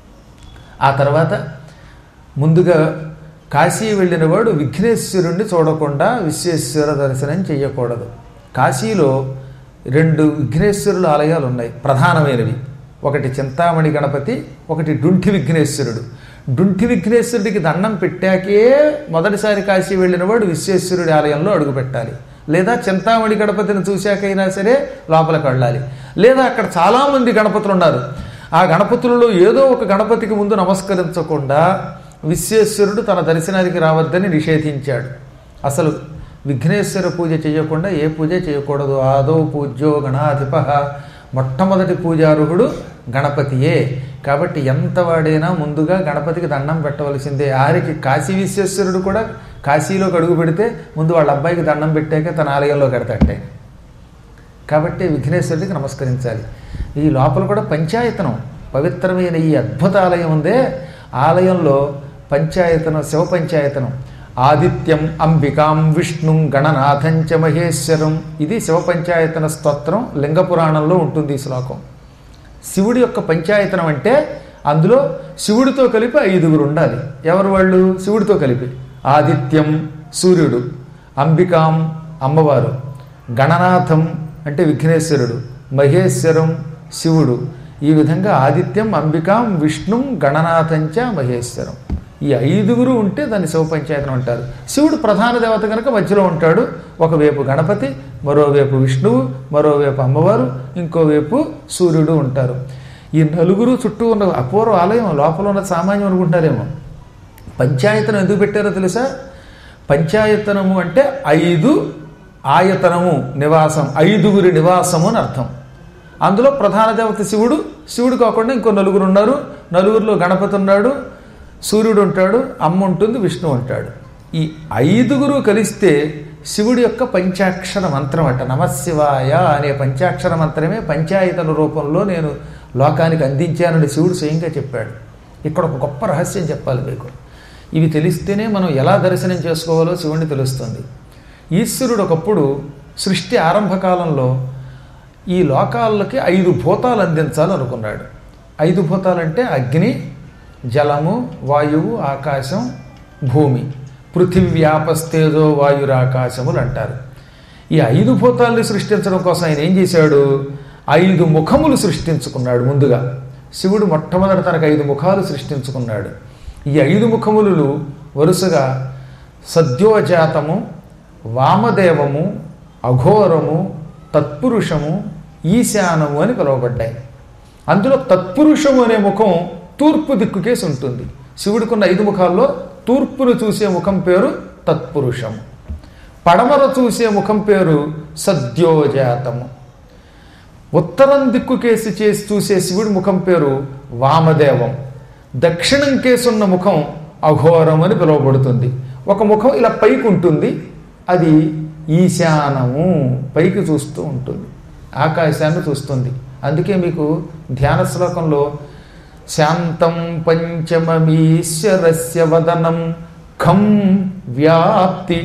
ఆ తర్వాత ముందుగా కాశీ వెళ్ళిన వాడు విఘ్నేశ్వరుణ్ణి చూడకుండా విశ్వేశ్వర దర్శనం చేయకూడదు కాశీలో రెండు విఘ్నేశ్వరుల ఆలయాలు ఉన్నాయి ప్రధానమైనవి ఒకటి చింతామణి గణపతి ఒకటి డుంఠి విఘ్నేశ్వరుడు డుంఠి విఘ్నేశ్వరుడికి దండం పెట్టాకే మొదటిసారి కాశీ వెళ్ళిన వాడు విశ్వేశ్వరుడి ఆలయంలో అడుగు పెట్టాలి లేదా చింతామణి గణపతిని చూశాకైనా సరే లోపలికి వెళ్ళాలి లేదా అక్కడ చాలామంది గణపతులు ఉన్నారు ఆ గణపతులలో ఏదో ఒక గణపతికి ముందు నమస్కరించకుండా విశ్వేశ్వరుడు తన దర్శనానికి రావద్దని నిషేధించాడు అసలు విఘ్నేశ్వర పూజ చేయకుండా ఏ పూజ చేయకూడదు ఆదో పూజ్యో గణాధిప మొట్టమొదటి పూజార్హుడు గణపతియే కాబట్టి ఎంత వాడైనా ముందుగా గణపతికి దండం పెట్టవలసిందే ఆరికి కాశీ విశ్వేశ్వరుడు కూడా కాశీలోకి అడుగు పెడితే ముందు వాళ్ళ అబ్బాయికి దండం పెట్టాకే తన ఆలయంలో కడతాటే కాబట్టి విఘ్నేశ్వరుడికి నమస్కరించాలి ఈ లోపల కూడా పంచాయతనం పవిత్రమైన ఈ అద్భుత ఆలయం ఉందే ఆలయంలో పంచాయతనం శివ పంచాయతనం ఆదిత్యం అంబికాం విష్ణుం గణనాథంచ మహేశ్వరం ఇది శివ పంచాయతన స్తోత్రం లింగ పురాణంలో ఉంటుంది ఈ శ్లోకం శివుడి యొక్క పంచాయతనం అంటే అందులో శివుడితో కలిపి ఐదుగురు ఉండాలి ఎవరు వాళ్ళు శివుడితో కలిపి ఆదిత్యం సూర్యుడు అంబికాం అమ్మవారు గణనాథం అంటే విఘ్నేశ్వరుడు మహేశ్వరం శివుడు ఈ విధంగా ఆదిత్యం అంబికాం విష్ణుం గణనాథంచ మహేశ్వరం ఈ ఐదుగురు ఉంటే దాన్ని శివ పంచాయతనం అంటారు శివుడు ప్రధాన దేవత కనుక మధ్యలో ఉంటాడు ఒకవైపు గణపతి మరోవైపు విష్ణువు మరోవైపు అమ్మవారు ఇంకోవైపు సూర్యుడు ఉంటారు ఈ నలుగురు చుట్టూ ఉన్న అపూర్వ ఆలయం లోపల ఉన్న సామాన్యం అనుకుంటారేమో పంచాయతనం ఎందుకు పెట్టారో తెలుసా పంచాయతనము అంటే ఐదు ఆయతనము నివాసం ఐదుగురి నివాసము అని అర్థం అందులో ప్రధాన దేవత శివుడు శివుడు కాకుండా ఇంకో నలుగురు ఉన్నారు నలుగురిలో గణపతి ఉన్నాడు సూర్యుడు ఉంటాడు అమ్మ ఉంటుంది విష్ణు ఉంటాడు ఈ ఐదుగురు కలిస్తే శివుడి యొక్క పంచాక్షర మంత్రం అట నమశివాయ అనే పంచాక్షర మంత్రమే పంచాయతన రూపంలో నేను లోకానికి అందించానని శివుడు స్వయంగా చెప్పాడు ఇక్కడ ఒక గొప్ప రహస్యం చెప్పాలి మీకు ఇవి తెలిస్తేనే మనం ఎలా దర్శనం చేసుకోవాలో శివుడిని తెలుస్తుంది ఈశ్వరుడు ఒకప్పుడు సృష్టి ఆరంభకాలంలో ఈ లోకాలకి ఐదు భూతాలు అందించాలనుకున్నాడు ఐదు భూతాలంటే అగ్ని జలము వాయువు ఆకాశం భూమి పృథివ్యాపస్తేజో వాయురాకాశములు అంటారు ఈ ఐదు భూతాల్ని సృష్టించడం కోసం ఆయన ఏం చేశాడు ఐదు ముఖములు సృష్టించుకున్నాడు ముందుగా శివుడు మొట్టమొదట తనకు ఐదు ముఖాలు సృష్టించుకున్నాడు ఈ ఐదు ముఖములు వరుసగా సద్యోజాతము వామదేవము అఘోరము తత్పురుషము ఈశానము అని పిలువబడ్డాయి అందులో తత్పురుషము అనే ముఖం తూర్పు దిక్కుకేసి ఉంటుంది శివుడికున్న ఐదు ముఖాల్లో తూర్పును చూసే ముఖం పేరు తత్పురుషము పడమర చూసే ముఖం పేరు సద్యోజాతము ఉత్తరం దిక్కుకేసి చేసి చూసే శివుడి ముఖం పేరు వామదేవం దక్షిణం కేసున్న ముఖం అఘోరం అని పిలువబడుతుంది ఒక ముఖం ఇలా పైకి ఉంటుంది అది ఈశానము పైకి చూస్తూ ఉంటుంది ఆకాశాన్ని చూస్తుంది అందుకే మీకు ధ్యాన శ్లోకంలో శాంతం పంచమమీశ్వరస్య వదనం ఖం వ్యాప్తి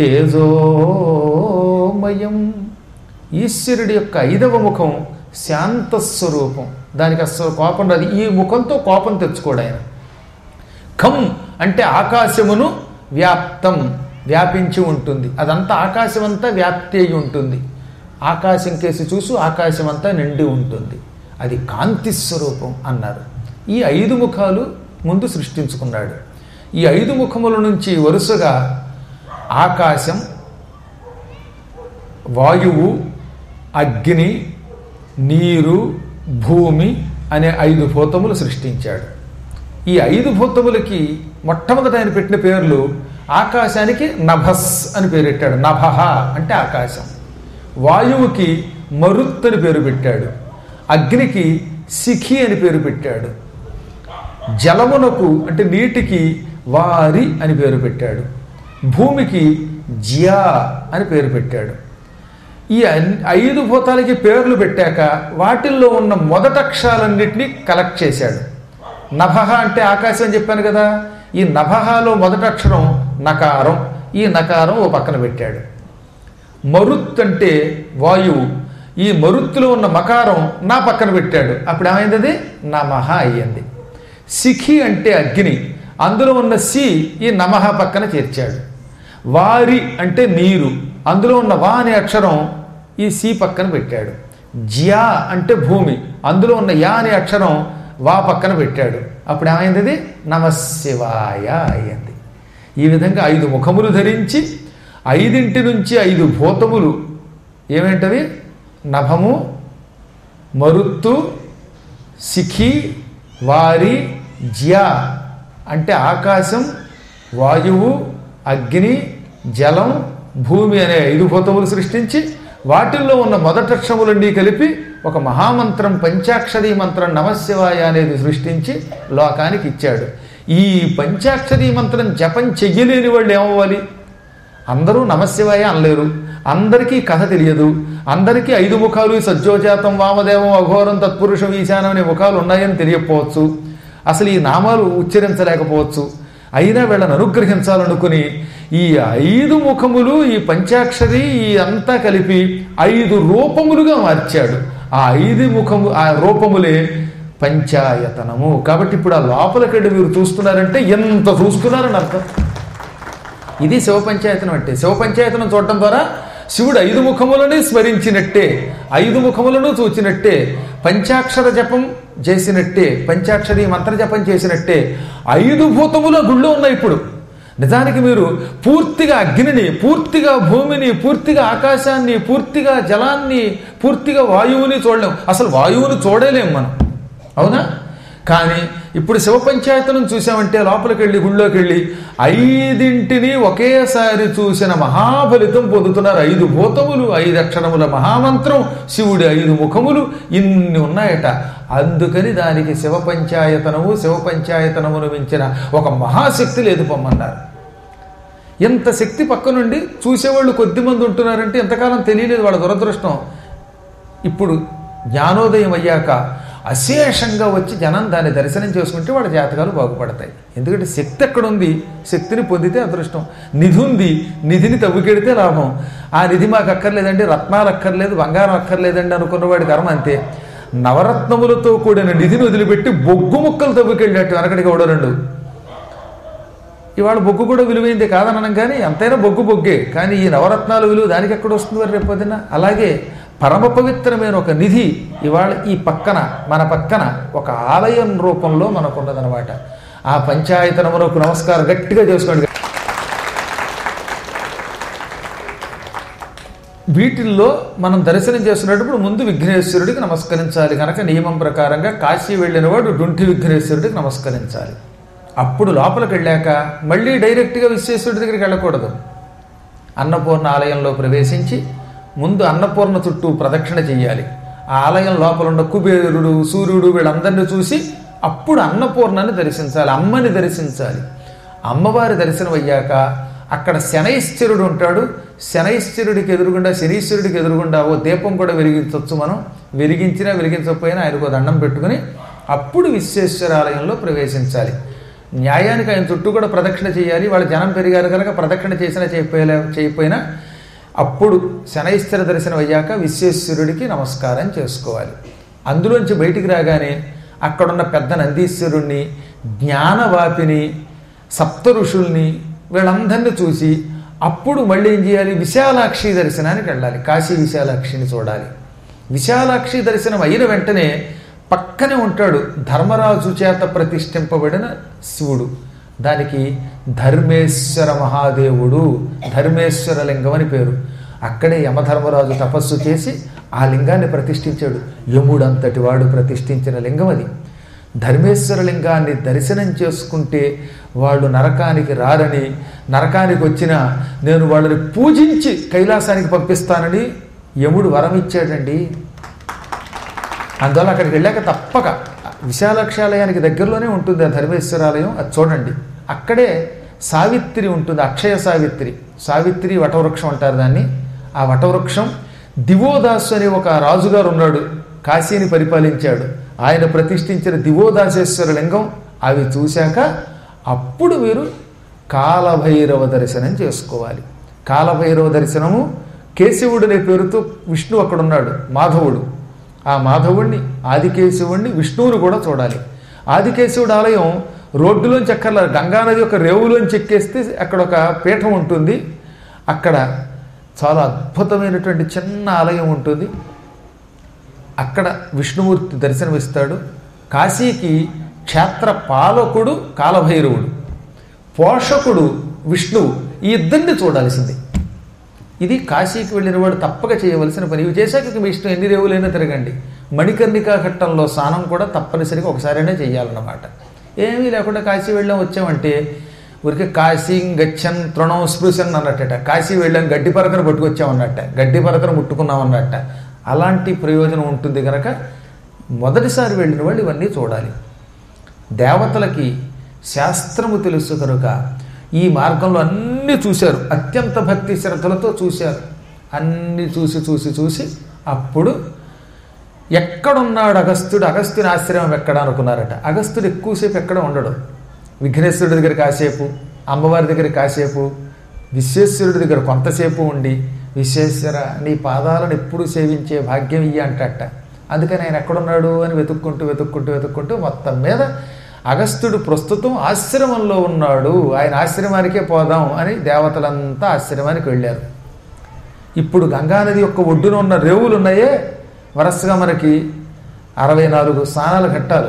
తేజోమయం ఈశ్వరుడి యొక్క ఐదవ ముఖం శాంత స్వరూపం దానికి అసలు కోపం రాదు ఈ ముఖంతో కోపం తెచ్చుకోడు ఆయన ఖం అంటే ఆకాశమును వ్యాప్తం వ్యాపించి ఉంటుంది అదంతా ఆకాశం అంతా వ్యాప్తి అయి ఉంటుంది ఆకాశం కేసి చూసు ఆకాశం అంతా నిండి ఉంటుంది అది కాంతి స్వరూపం అన్నారు ఈ ఐదు ముఖాలు ముందు సృష్టించుకున్నాడు ఈ ఐదు ముఖముల నుంచి వరుసగా ఆకాశం వాయువు అగ్ని నీరు భూమి అనే ఐదు భూతములు సృష్టించాడు ఈ ఐదు భూతములకి మొట్టమొదట ఆయన పెట్టిన పేర్లు ఆకాశానికి నభస్ అని పేరెట్టాడు నభహ అంటే ఆకాశం వాయువుకి మరుత్ అని పేరు పెట్టాడు అగ్నికి శిఖి అని పేరు పెట్టాడు జలమునకు అంటే నీటికి వారి అని పేరు పెట్టాడు భూమికి జ్యా అని పేరు పెట్టాడు ఈ అన్- ఐదు భూతాలకి పేర్లు పెట్టాక వాటిల్లో ఉన్న మొదటక్షరాలన్నింటినీ కలెక్ట్ చేశాడు నభహ అంటే ఆకాశం అని చెప్పాను కదా ఈ నభహలో మొదటి అక్షరం నకారం ఈ నకారం ఓ పక్కన పెట్టాడు మరుత్ అంటే వాయువు ఈ మరుత్తులో ఉన్న మకారం నా పక్కన పెట్టాడు అప్పుడు ఏమైంది అది నమః అయ్యింది సిఖి అంటే అగ్ని అందులో ఉన్న సి ఈ నమః పక్కన చేర్చాడు వారి అంటే నీరు అందులో ఉన్న వా అనే అక్షరం ఈ సి పక్కన పెట్టాడు జ్యా అంటే భూమి అందులో ఉన్న యా అనే అక్షరం వా పక్కన పెట్టాడు అప్పుడు ఏమైంది అది నమశివాయ అయ్యింది ఈ విధంగా ఐదు ముఖములు ధరించి ఐదింటి నుంచి ఐదు భూతములు ఏమేంటవి నభము మరుత్తు శిఖి వారి జ్యా అంటే ఆకాశం వాయువు అగ్ని జలం భూమి అనే ఐదు భూతములు సృష్టించి వాటిల్లో ఉన్న మొదటక్షములన్నీ కలిపి ఒక మహామంత్రం పంచాక్షరీ మంత్రం నమశివాయ అనేది సృష్టించి లోకానికి ఇచ్చాడు ఈ పంచాక్షరీ మంత్రం జపం చెయ్యలేని వాళ్ళు ఏమవ్వాలి అందరూ నమశివాయ అనలేరు అందరికీ కథ తెలియదు అందరికీ ఐదు ముఖాలు సజ్జోజాతం వామదేవం అఘోరం తత్పురుషం ఈశానం అనే ముఖాలు ఉన్నాయని తెలియకపోవచ్చు అసలు ఈ నామాలు ఉచ్చరించలేకపోవచ్చు అయినా వీళ్ళని అనుగ్రహించాలనుకుని ఈ ఐదు ముఖములు ఈ పంచాక్షరి ఈ అంతా కలిపి ఐదు రూపములుగా మార్చాడు ఆ ఐదు ముఖము ఆ రూపములే పంచాయతనము కాబట్టి ఇప్పుడు ఆ లోపలికెళ్ళి మీరు చూస్తున్నారంటే ఎంత చూస్తున్నారని అర్థం ఇది శివ పంచాయతనం అంటే శివ పంచాయతనం చూడటం ద్వారా శివుడు ఐదు ముఖములని స్మరించినట్టే ఐదు ముఖములను చూచినట్టే పంచాక్షర జపం చేసినట్టే పంచాక్షరి మంత్ర జపం చేసినట్టే ఐదు భూతముల గుళ్ళో ఉన్నాయి ఇప్పుడు నిజానికి మీరు పూర్తిగా అగ్నిని పూర్తిగా భూమిని పూర్తిగా ఆకాశాన్ని పూర్తిగా జలాన్ని పూర్తిగా వాయువుని చూడలేం అసలు వాయువుని చూడలేం మనం అవునా కానీ ఇప్పుడు శివ పంచాయతనం చూసామంటే లోపలికి వెళ్ళి గుళ్ళోకి వెళ్ళి ఐదింటిని ఒకేసారి చూసిన మహాఫలితం పొందుతున్నారు ఐదు భూతములు ఐదు అక్షరముల మహామంత్రం శివుడి ఐదు ముఖములు ఇన్ని ఉన్నాయట అందుకని దానికి శివ పంచాయతనము శివ పంచాయతనమును మించిన ఒక మహాశక్తి లేదు పొమ్మన్నారు ఎంత శక్తి పక్క నుండి చూసేవాళ్ళు కొద్దిమంది ఉంటున్నారంటే ఎంతకాలం తెలియలేదు వాళ్ళ దురదృష్టం ఇప్పుడు జ్ఞానోదయం అయ్యాక అశేషంగా వచ్చి జనం దాన్ని దర్శనం చేసుకుంటే వాళ్ళ జాతకాలు బాగుపడతాయి ఎందుకంటే శక్తి ఎక్కడ ఉంది శక్తిని పొందితే అదృష్టం నిధి ఉంది నిధిని తవ్వుకెడితే లాభం ఆ నిధి మాకు అక్కర్లేదండి రత్నాలు అక్కర్లేదు బంగారం అక్కర్లేదండి అనుకున్నవాడి కర్మ అంతే నవరత్నములతో కూడిన నిధిని వదిలిపెట్టి బొగ్గు ముక్కలు తవ్వుకెళ్ళేట్టు వెనకడికి ఎవడో ఇవాళ బొగ్గు కూడా విలువైంది కాదనడం కానీ ఎంతైనా బొగ్గు బొగ్గే కానీ ఈ నవరత్నాల విలువ దానికి ఎక్కడ వస్తుంది మరి రేపొద్దున అలాగే పరమ పవిత్రమైన ఒక నిధి ఇవాళ ఈ పక్కన మన పక్కన ఒక ఆలయం రూపంలో మనకున్నదనమాట ఆ పంచాయతనములకు నమస్కారం గట్టిగా చేసుకోండి వీటిల్లో మనం దర్శనం చేస్తున్నప్పుడు ముందు విఘ్నేశ్వరుడికి నమస్కరించాలి కనుక నియమం ప్రకారంగా కాశీ వెళ్ళిన వాడు డుంటి విఘ్నేశ్వరుడికి నమస్కరించాలి అప్పుడు లోపలికి వెళ్ళాక మళ్ళీ డైరెక్ట్గా విశ్వేశ్వరుడి దగ్గరికి వెళ్ళకూడదు అన్నపూర్ణ ఆలయంలో ప్రవేశించి ముందు అన్నపూర్ణ చుట్టూ ప్రదక్షిణ చెయ్యాలి ఆ ఆలయం లోపల ఉన్న కుబేరుడు సూర్యుడు వీళ్ళందరినీ చూసి అప్పుడు అన్నపూర్ణని దర్శించాలి అమ్మని దర్శించాలి అమ్మవారి దర్శనం అయ్యాక అక్కడ శనైశ్చరుడు ఉంటాడు శనైశ్చరుడికి ఎదురుగుండా శనీశ్వరుడికి ఎదురుగుండా ఓ దీపం కూడా వెలిగించవచ్చు మనం వెలిగించినా వెలిగించకపోయినా ఆయనకు ఓ దండం పెట్టుకుని అప్పుడు విశ్వేశ్వరాలయంలో ప్రవేశించాలి న్యాయానికి ఆయన చుట్టూ కూడా ప్రదక్షిణ చేయాలి వాళ్ళ జనం పెరిగారు కనుక ప్రదక్షిణ చేసినా చేయకపోయలే చేయకపోయినా అప్పుడు శనైశ్వర దర్శనం అయ్యాక విశ్వేశ్వరుడికి నమస్కారం చేసుకోవాలి అందులోంచి బయటికి రాగానే అక్కడున్న పెద్ద నందీశ్వరుణ్ణి జ్ఞానవాపిని సప్త ఋషుల్ని వీళ్ళందరినీ చూసి అప్పుడు మళ్ళీ ఏం చేయాలి విశాలాక్షి దర్శనానికి వెళ్ళాలి కాశీ విశాలాక్షిని చూడాలి విశాలాక్షి దర్శనం అయిన వెంటనే పక్కనే ఉంటాడు ధర్మరాజు చేత ప్రతిష్ఠింపబడిన శివుడు దానికి ధర్మేశ్వర మహాదేవుడు ధర్మేశ్వర లింగం అని పేరు అక్కడే యమధర్మరాజు తపస్సు చేసి ఆ లింగాన్ని ప్రతిష్ఠించాడు యముడంతటి వాడు ప్రతిష్ఠించిన లింగం అది ధర్మేశ్వర లింగాన్ని దర్శనం చేసుకుంటే వాళ్ళు నరకానికి రారని నరకానికి వచ్చిన నేను వాళ్ళని పూజించి కైలాసానికి పంపిస్తానని యముడు వరం ఇచ్చాడండి అందువల్ల అక్కడికి వెళ్ళాక తప్పక విశాలక్షాలయానికి దగ్గరలోనే ఉంటుంది ఆ ధర్మేశ్వరాలయం అది చూడండి అక్కడే సావిత్రి ఉంటుంది అక్షయ సావిత్రి సావిత్రి వటవృక్షం అంటారు దాన్ని ఆ వటవృక్షం దివోదాసు అనే ఒక రాజుగారు ఉన్నాడు కాశీని పరిపాలించాడు ఆయన ప్రతిష్ఠించిన దివోదాసేశ్వర లింగం అవి చూశాక అప్పుడు మీరు కాలభైరవ దర్శనం చేసుకోవాలి కాలభైరవ దర్శనము కేశవుడు అనే పేరుతో విష్ణు అక్కడ ఉన్నాడు మాధవుడు ఆ మాధవుణ్ణి ఆదికేశవుణ్ణి విష్ణువుని కూడా చూడాలి ఆదికేశవుడు ఆలయం రోడ్డులోంచి అక్కర్ల గంగానది యొక్క రేవులోంచి ఎక్కేస్తే అక్కడ ఒక పీఠం ఉంటుంది అక్కడ చాలా అద్భుతమైనటువంటి చిన్న ఆలయం ఉంటుంది అక్కడ విష్ణుమూర్తి దర్శనమిస్తాడు కాశీకి క్షేత్ర పాలకుడు కాలభైరవుడు పోషకుడు విష్ణువు ఈ ఇద్దరిని చూడాల్సింది ఇది కాశీకి వెళ్ళిన వాడు తప్పక చేయవలసిన పని ఇవి చేశాక ఇక మీ ఇష్టం ఎన్ని రేవులైనా తిరగండి మణికర్ణికా ఘట్టంలో స్నానం కూడా తప్పనిసరిగా ఒకసారైనా చేయాలన్నమాట ఏమీ లేకుండా కాశీ వెళ్ళాం వచ్చామంటే ఊరికే కాశీ గచ్చన్ తృణం స్పృశన్ అన్నట్టట కాశీ వెళ్ళాం గడ్డి పరకను పట్టుకొచ్చామన్నట్ట గడ్డి పరకను ముట్టుకున్నాం అన్నట్ట అలాంటి ప్రయోజనం ఉంటుంది కనుక మొదటిసారి వెళ్ళిన వాళ్ళు ఇవన్నీ చూడాలి దేవతలకి శాస్త్రము తెలుసు కనుక ఈ మార్గంలో అన్నీ చూశారు అత్యంత భక్తి శ్రద్ధలతో చూశారు అన్నీ చూసి చూసి చూసి అప్పుడు ఎక్కడున్నాడు అగస్త్యుడు అగస్త్యుని ఆశ్రమం ఎక్కడ అనుకున్నారట అగస్త్యుడు ఎక్కువసేపు ఎక్కడ ఉండడు విఘ్నేశ్వరుడి దగ్గర కాసేపు అమ్మవారి దగ్గర కాసేపు విశ్వేశ్వరుడి దగ్గర కొంతసేపు ఉండి విశ్వేశ్వర నీ పాదాలను ఎప్పుడు సేవించే భాగ్యం ఇయ్య అంటట అందుకని ఆయన ఎక్కడున్నాడు అని వెతుక్కుంటూ వెతుక్కుంటూ వెతుక్కుంటూ మొత్తం మీద అగస్త్యుడు ప్రస్తుతం ఆశ్రమంలో ఉన్నాడు ఆయన ఆశ్రమానికే పోదాం అని దేవతలంతా ఆశ్రమానికి వెళ్ళారు ఇప్పుడు గంగానది యొక్క ఒడ్డున ఉన్న రేవులు ఉన్నాయే వరుసగా మనకి అరవై నాలుగు స్నానాల ఘట్టాలు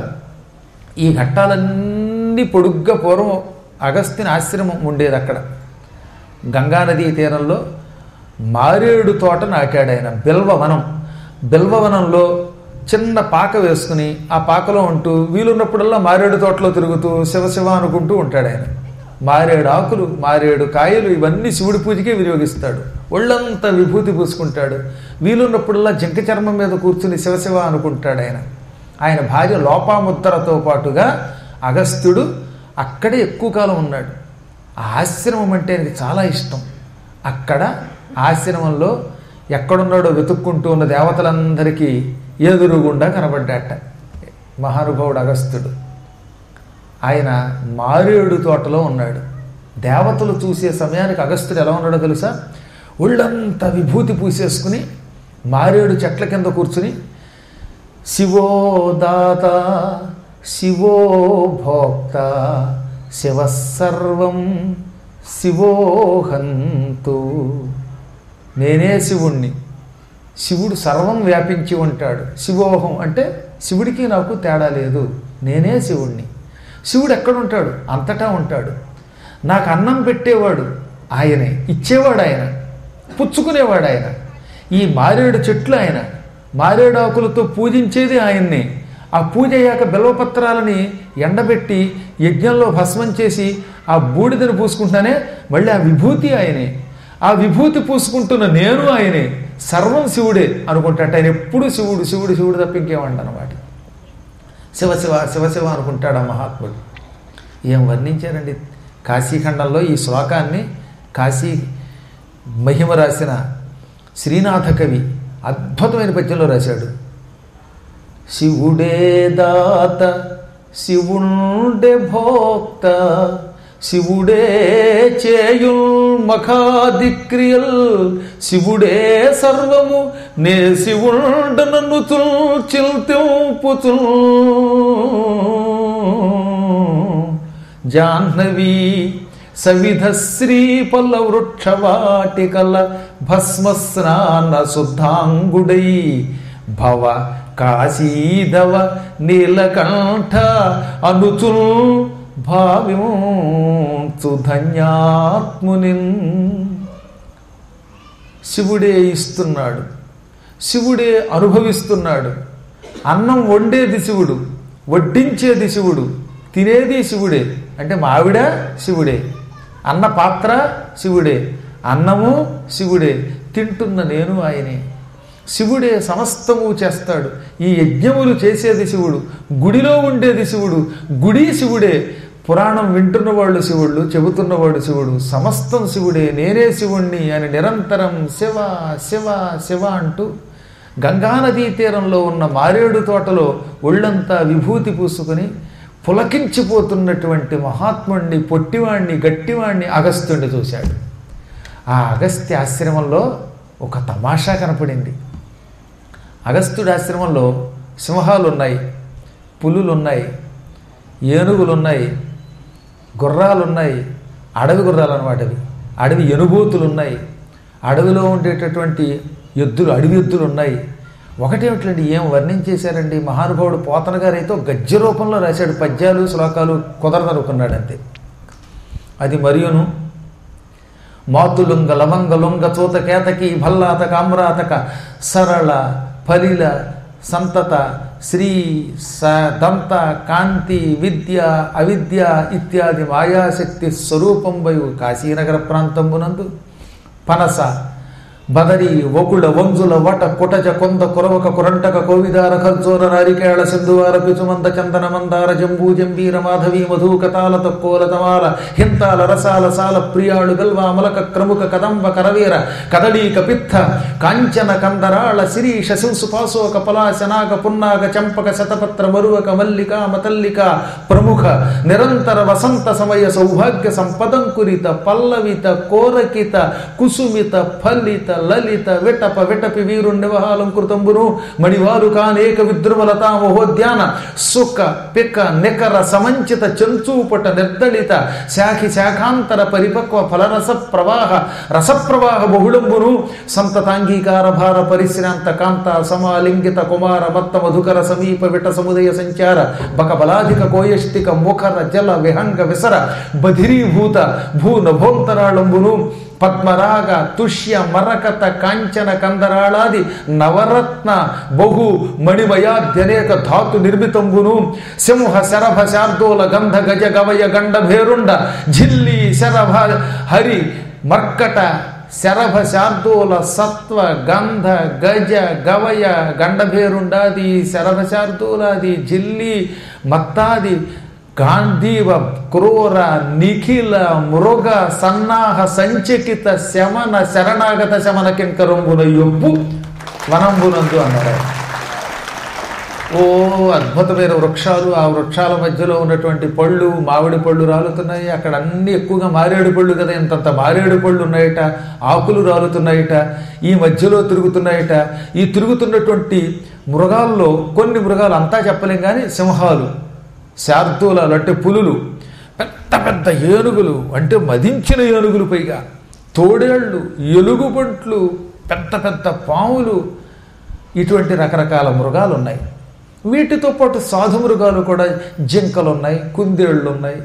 ఈ ఘట్టాలన్నీ పొడుగ్గా పూర్వం అగస్త్యుని ఆశ్రమం ఉండేది అక్కడ గంగానదీ తీరంలో మారేడు తోట నాటాడు ఆయన బిల్వవనం బిల్వవనంలో చిన్న పాక వేసుకుని ఆ పాకలో ఉంటూ వీలున్నప్పుడల్లా మారేడు తోటలో తిరుగుతూ శివ శివ అనుకుంటూ ఉంటాడు ఆయన మారేడు ఆకులు మారేడు కాయలు ఇవన్నీ శివుడి పూజకే వినియోగిస్తాడు ఒళ్ళంతా విభూతి పూసుకుంటాడు వీలున్నప్పుడల్లా జింక చర్మం మీద కూర్చుని శివశివ అనుకుంటాడు ఆయన ఆయన భార్య లోపాముద్దరతో పాటుగా అగస్త్యుడు అక్కడే ఎక్కువ కాలం ఉన్నాడు ఆ ఆశ్రమం అంటే ఆయనకి చాలా ఇష్టం అక్కడ ఆశ్రమంలో ఎక్కడున్నాడో వెతుక్కుంటూ ఉన్న దేవతలందరికీ ఎదురుగుండా కనబడ్డాట మహానుభావుడు అగస్త్యుడు ఆయన మారేడు తోటలో ఉన్నాడు దేవతలు చూసే సమయానికి అగస్త్యుడు ఎలా ఉన్నాడో తెలుసా ఒళ్ళంతా విభూతి పూసేసుకుని మారేడు చెట్ల కింద కూర్చుని శివో దాత శివో భోక్త శివ సర్వం శివోహంతు నేనే శివుణ్ణి శివుడు సర్వం వ్యాపించి ఉంటాడు శివోహం అంటే శివుడికి నాకు తేడా లేదు నేనే శివుణ్ణి శివుడు ఎక్కడుంటాడు అంతటా ఉంటాడు నాకు అన్నం పెట్టేవాడు ఆయనే ఇచ్చేవాడు ఆయన పుచ్చుకునేవాడు ఆయన ఈ మారేడు చెట్లు ఆయన మారేడు ఆకులతో పూజించేది ఆయన్నే ఆ పూజ అయ్యాక బెల్వపత్రాలని ఎండబెట్టి యజ్ఞంలో భస్మం చేసి ఆ బూడిదను పూసుకుంటానే మళ్ళీ ఆ విభూతి ఆయనే ఆ విభూతి పూసుకుంటున్న నేను ఆయనే సర్వం శివుడే అనుకుంటాట ఆయన ఎప్పుడు శివుడు శివుడు శివుడు తప్ప ఇంకేమంట అనమాట శివశివ శివశివ అనుకుంటాడు ఆ మహాత్ముడు ఏం వర్ణించారండి కాశీఖండంలో ఈ శ్లోకాన్ని కాశీ మహిమ రాసిన శ్రీనాథ కవి అద్భుతమైన పద్యంలో రాశాడు శివుడే దాత శివుండే భోక్త శివుడే చేయుల్ మఖాదిక్రియల్ శివుడే సర్వము నే శివుండ నన్ను చిల్తింపుతు జాహ్నవీ సవిధ శ్రీపల్ల వృక్షవాటికల భస్మస్నాన శుద్ధాంగుడై భవ కాశీదవ నీలకంఠ అనుచుల్ భావించు ధన్యాత్మునిన్ శివుడే ఇస్తున్నాడు శివుడే అనుభవిస్తున్నాడు అన్నం వండేది శివుడు వడ్డించేది శివుడు తినేది శివుడే అంటే మావిడ శివుడే అన్న పాత్ర శివుడే అన్నము శివుడే తింటున్న నేను ఆయనే శివుడే సమస్తము చేస్తాడు ఈ యజ్ఞములు చేసేది శివుడు గుడిలో ఉండేది శివుడు గుడి శివుడే పురాణం వింటున్న వాళ్ళు శివుళ్ళు చెబుతున్నవాడు శివుడు సమస్తం శివుడే నేనే శివుణ్ణి అని నిరంతరం శివ శివ శివ అంటూ గంగానదీ తీరంలో ఉన్న మారేడు తోటలో ఒళ్ళంతా విభూతి పూసుకుని పులకించిపోతున్నటువంటి మహాత్ముణ్ణి పొట్టివాణ్ణి గట్టివాణ్ణి అగస్త్యుణ్ణి చూశాడు ఆ అగస్త్య ఆశ్రమంలో ఒక తమాషా కనపడింది అగస్త్యుడి ఆశ్రమంలో సింహాలు ఉన్నాయి పులులు ఉన్నాయి ఏనుగులు ఉన్నాయి గుర్రాలు ఉన్నాయి అడవి గుర్రాలు అనమాట అవి అడవి ఎనుబూతులు ఉన్నాయి అడవిలో ఉండేటటువంటి ఎద్దులు అడవి ఎద్దులు ఉన్నాయి ఒకటేమిటండి ఏం వర్ణించేశారండి మహానుభావుడు పోతన గారు అయితే ఒక గద్య రూపంలో రాశాడు పద్యాలు శ్లోకాలు కుదరదనుకున్నాడు అంతే అది మరియును మాతులుంగ లవంగలుంగ చూత కేతకి భల్లాత కామ్రాతక సరళ ఫలిల సంతత శ్రీ స దంత కాంతి విద్య అవిద్య ఇత్యాది మాయాశక్తి స్వరూపంబయు కాశీనగర ప్రాంతంబునందు పనస బదరి వకుళ వంజుల వట కుటజ కొంద కురవక కురంటక కోవిదార ఖర్జోర నారికేళ సింధువార పిచుమంద చందన మందార జంబూ జంబీర మాధవి మధుక తాల తక్కోల తమాల హింతాల రసాల సాల ప్రియాళు గల్వ అమలక క్రముక కదంబ కరవీర కదళీక పిత్త కాంచన కందరాళ శిరీష శింసు పాశోక పలాశనాగ పున్నాగ చంపక శతపత్ర మరువక మల్లిక మతల్లిక ప్రముఖ నిరంతర వసంత సమయ సౌభాగ్య సంపదంకురిత పల్లవిత కోరకిత కుసుమిత ఫలిత లలిత విటప విటపి వీరు నివహాలంకృతంబును మణివారు కానేక విద్రుమలతా మహోద్యాన సుఖ పిక నికర సమంచిత చంచూపట నిర్దళిత శాఖి శాఖాంతర పరిపక్వ ఫలరస ప్రవాహ రసప్రవాహ బహుళంబును సంతతాంగీకార భార పరిశ్రాంత కాంత సమాలింగిత కుమార మత్త మధుకర సమీప విట సముదయ సంచార బక బలాధిక కోయష్టిక ముఖర జల విహంగ విసర బధిరీభూత భూ నభోంతరాళంబును పద్మరాగ తుష్య మరకత కాంచన కందరాళాది నవరత్న బహు మణిమయాద్యనేక ధాతు నిర్మితంబును సింహ శరభ శార్దూల గంధ గజ గవయ గండ భేరుండ ఝిల్లి శరభ హరి మర్కట శరభ శార్దూల సత్వ గంధ గజ గవయ గండభేరుండాది శరభ శార్దూలాది జిల్లి మత్తాది గాంధీవ క్రూర నిఖిల మృగ సన్నాహ సంచకిత శమన శరణాగత శమన కింకరంబున యొప్పు వనంబునందు అన్నారు ఓ అద్భుతమైన వృక్షాలు ఆ వృక్షాల మధ్యలో ఉన్నటువంటి పళ్ళు మామిడి పళ్ళు రాలుతున్నాయి అక్కడ అన్ని ఎక్కువగా మారేడు పళ్ళు కదా ఇంతంత మారేడు పళ్ళు ఉన్నాయట ఆకులు రాలుతున్నాయట ఈ మధ్యలో తిరుగుతున్నాయట ఈ తిరుగుతున్నటువంటి మృగాల్లో కొన్ని మృగాలు అంతా చెప్పలేం కానీ సింహాలు శార్దూలాలు అంటే పులులు పెద్ద పెద్ద ఏనుగులు అంటే మదించిన ఏనుగులు పైగా తోడేళ్ళు ఎలుగుబంట్లు పెద్ద పెద్ద పాములు ఇటువంటి రకరకాల మృగాలు ఉన్నాయి వీటితో పాటు సాధు మృగాలు కూడా జింకలు ఉన్నాయి కుందేళ్ళు ఉన్నాయి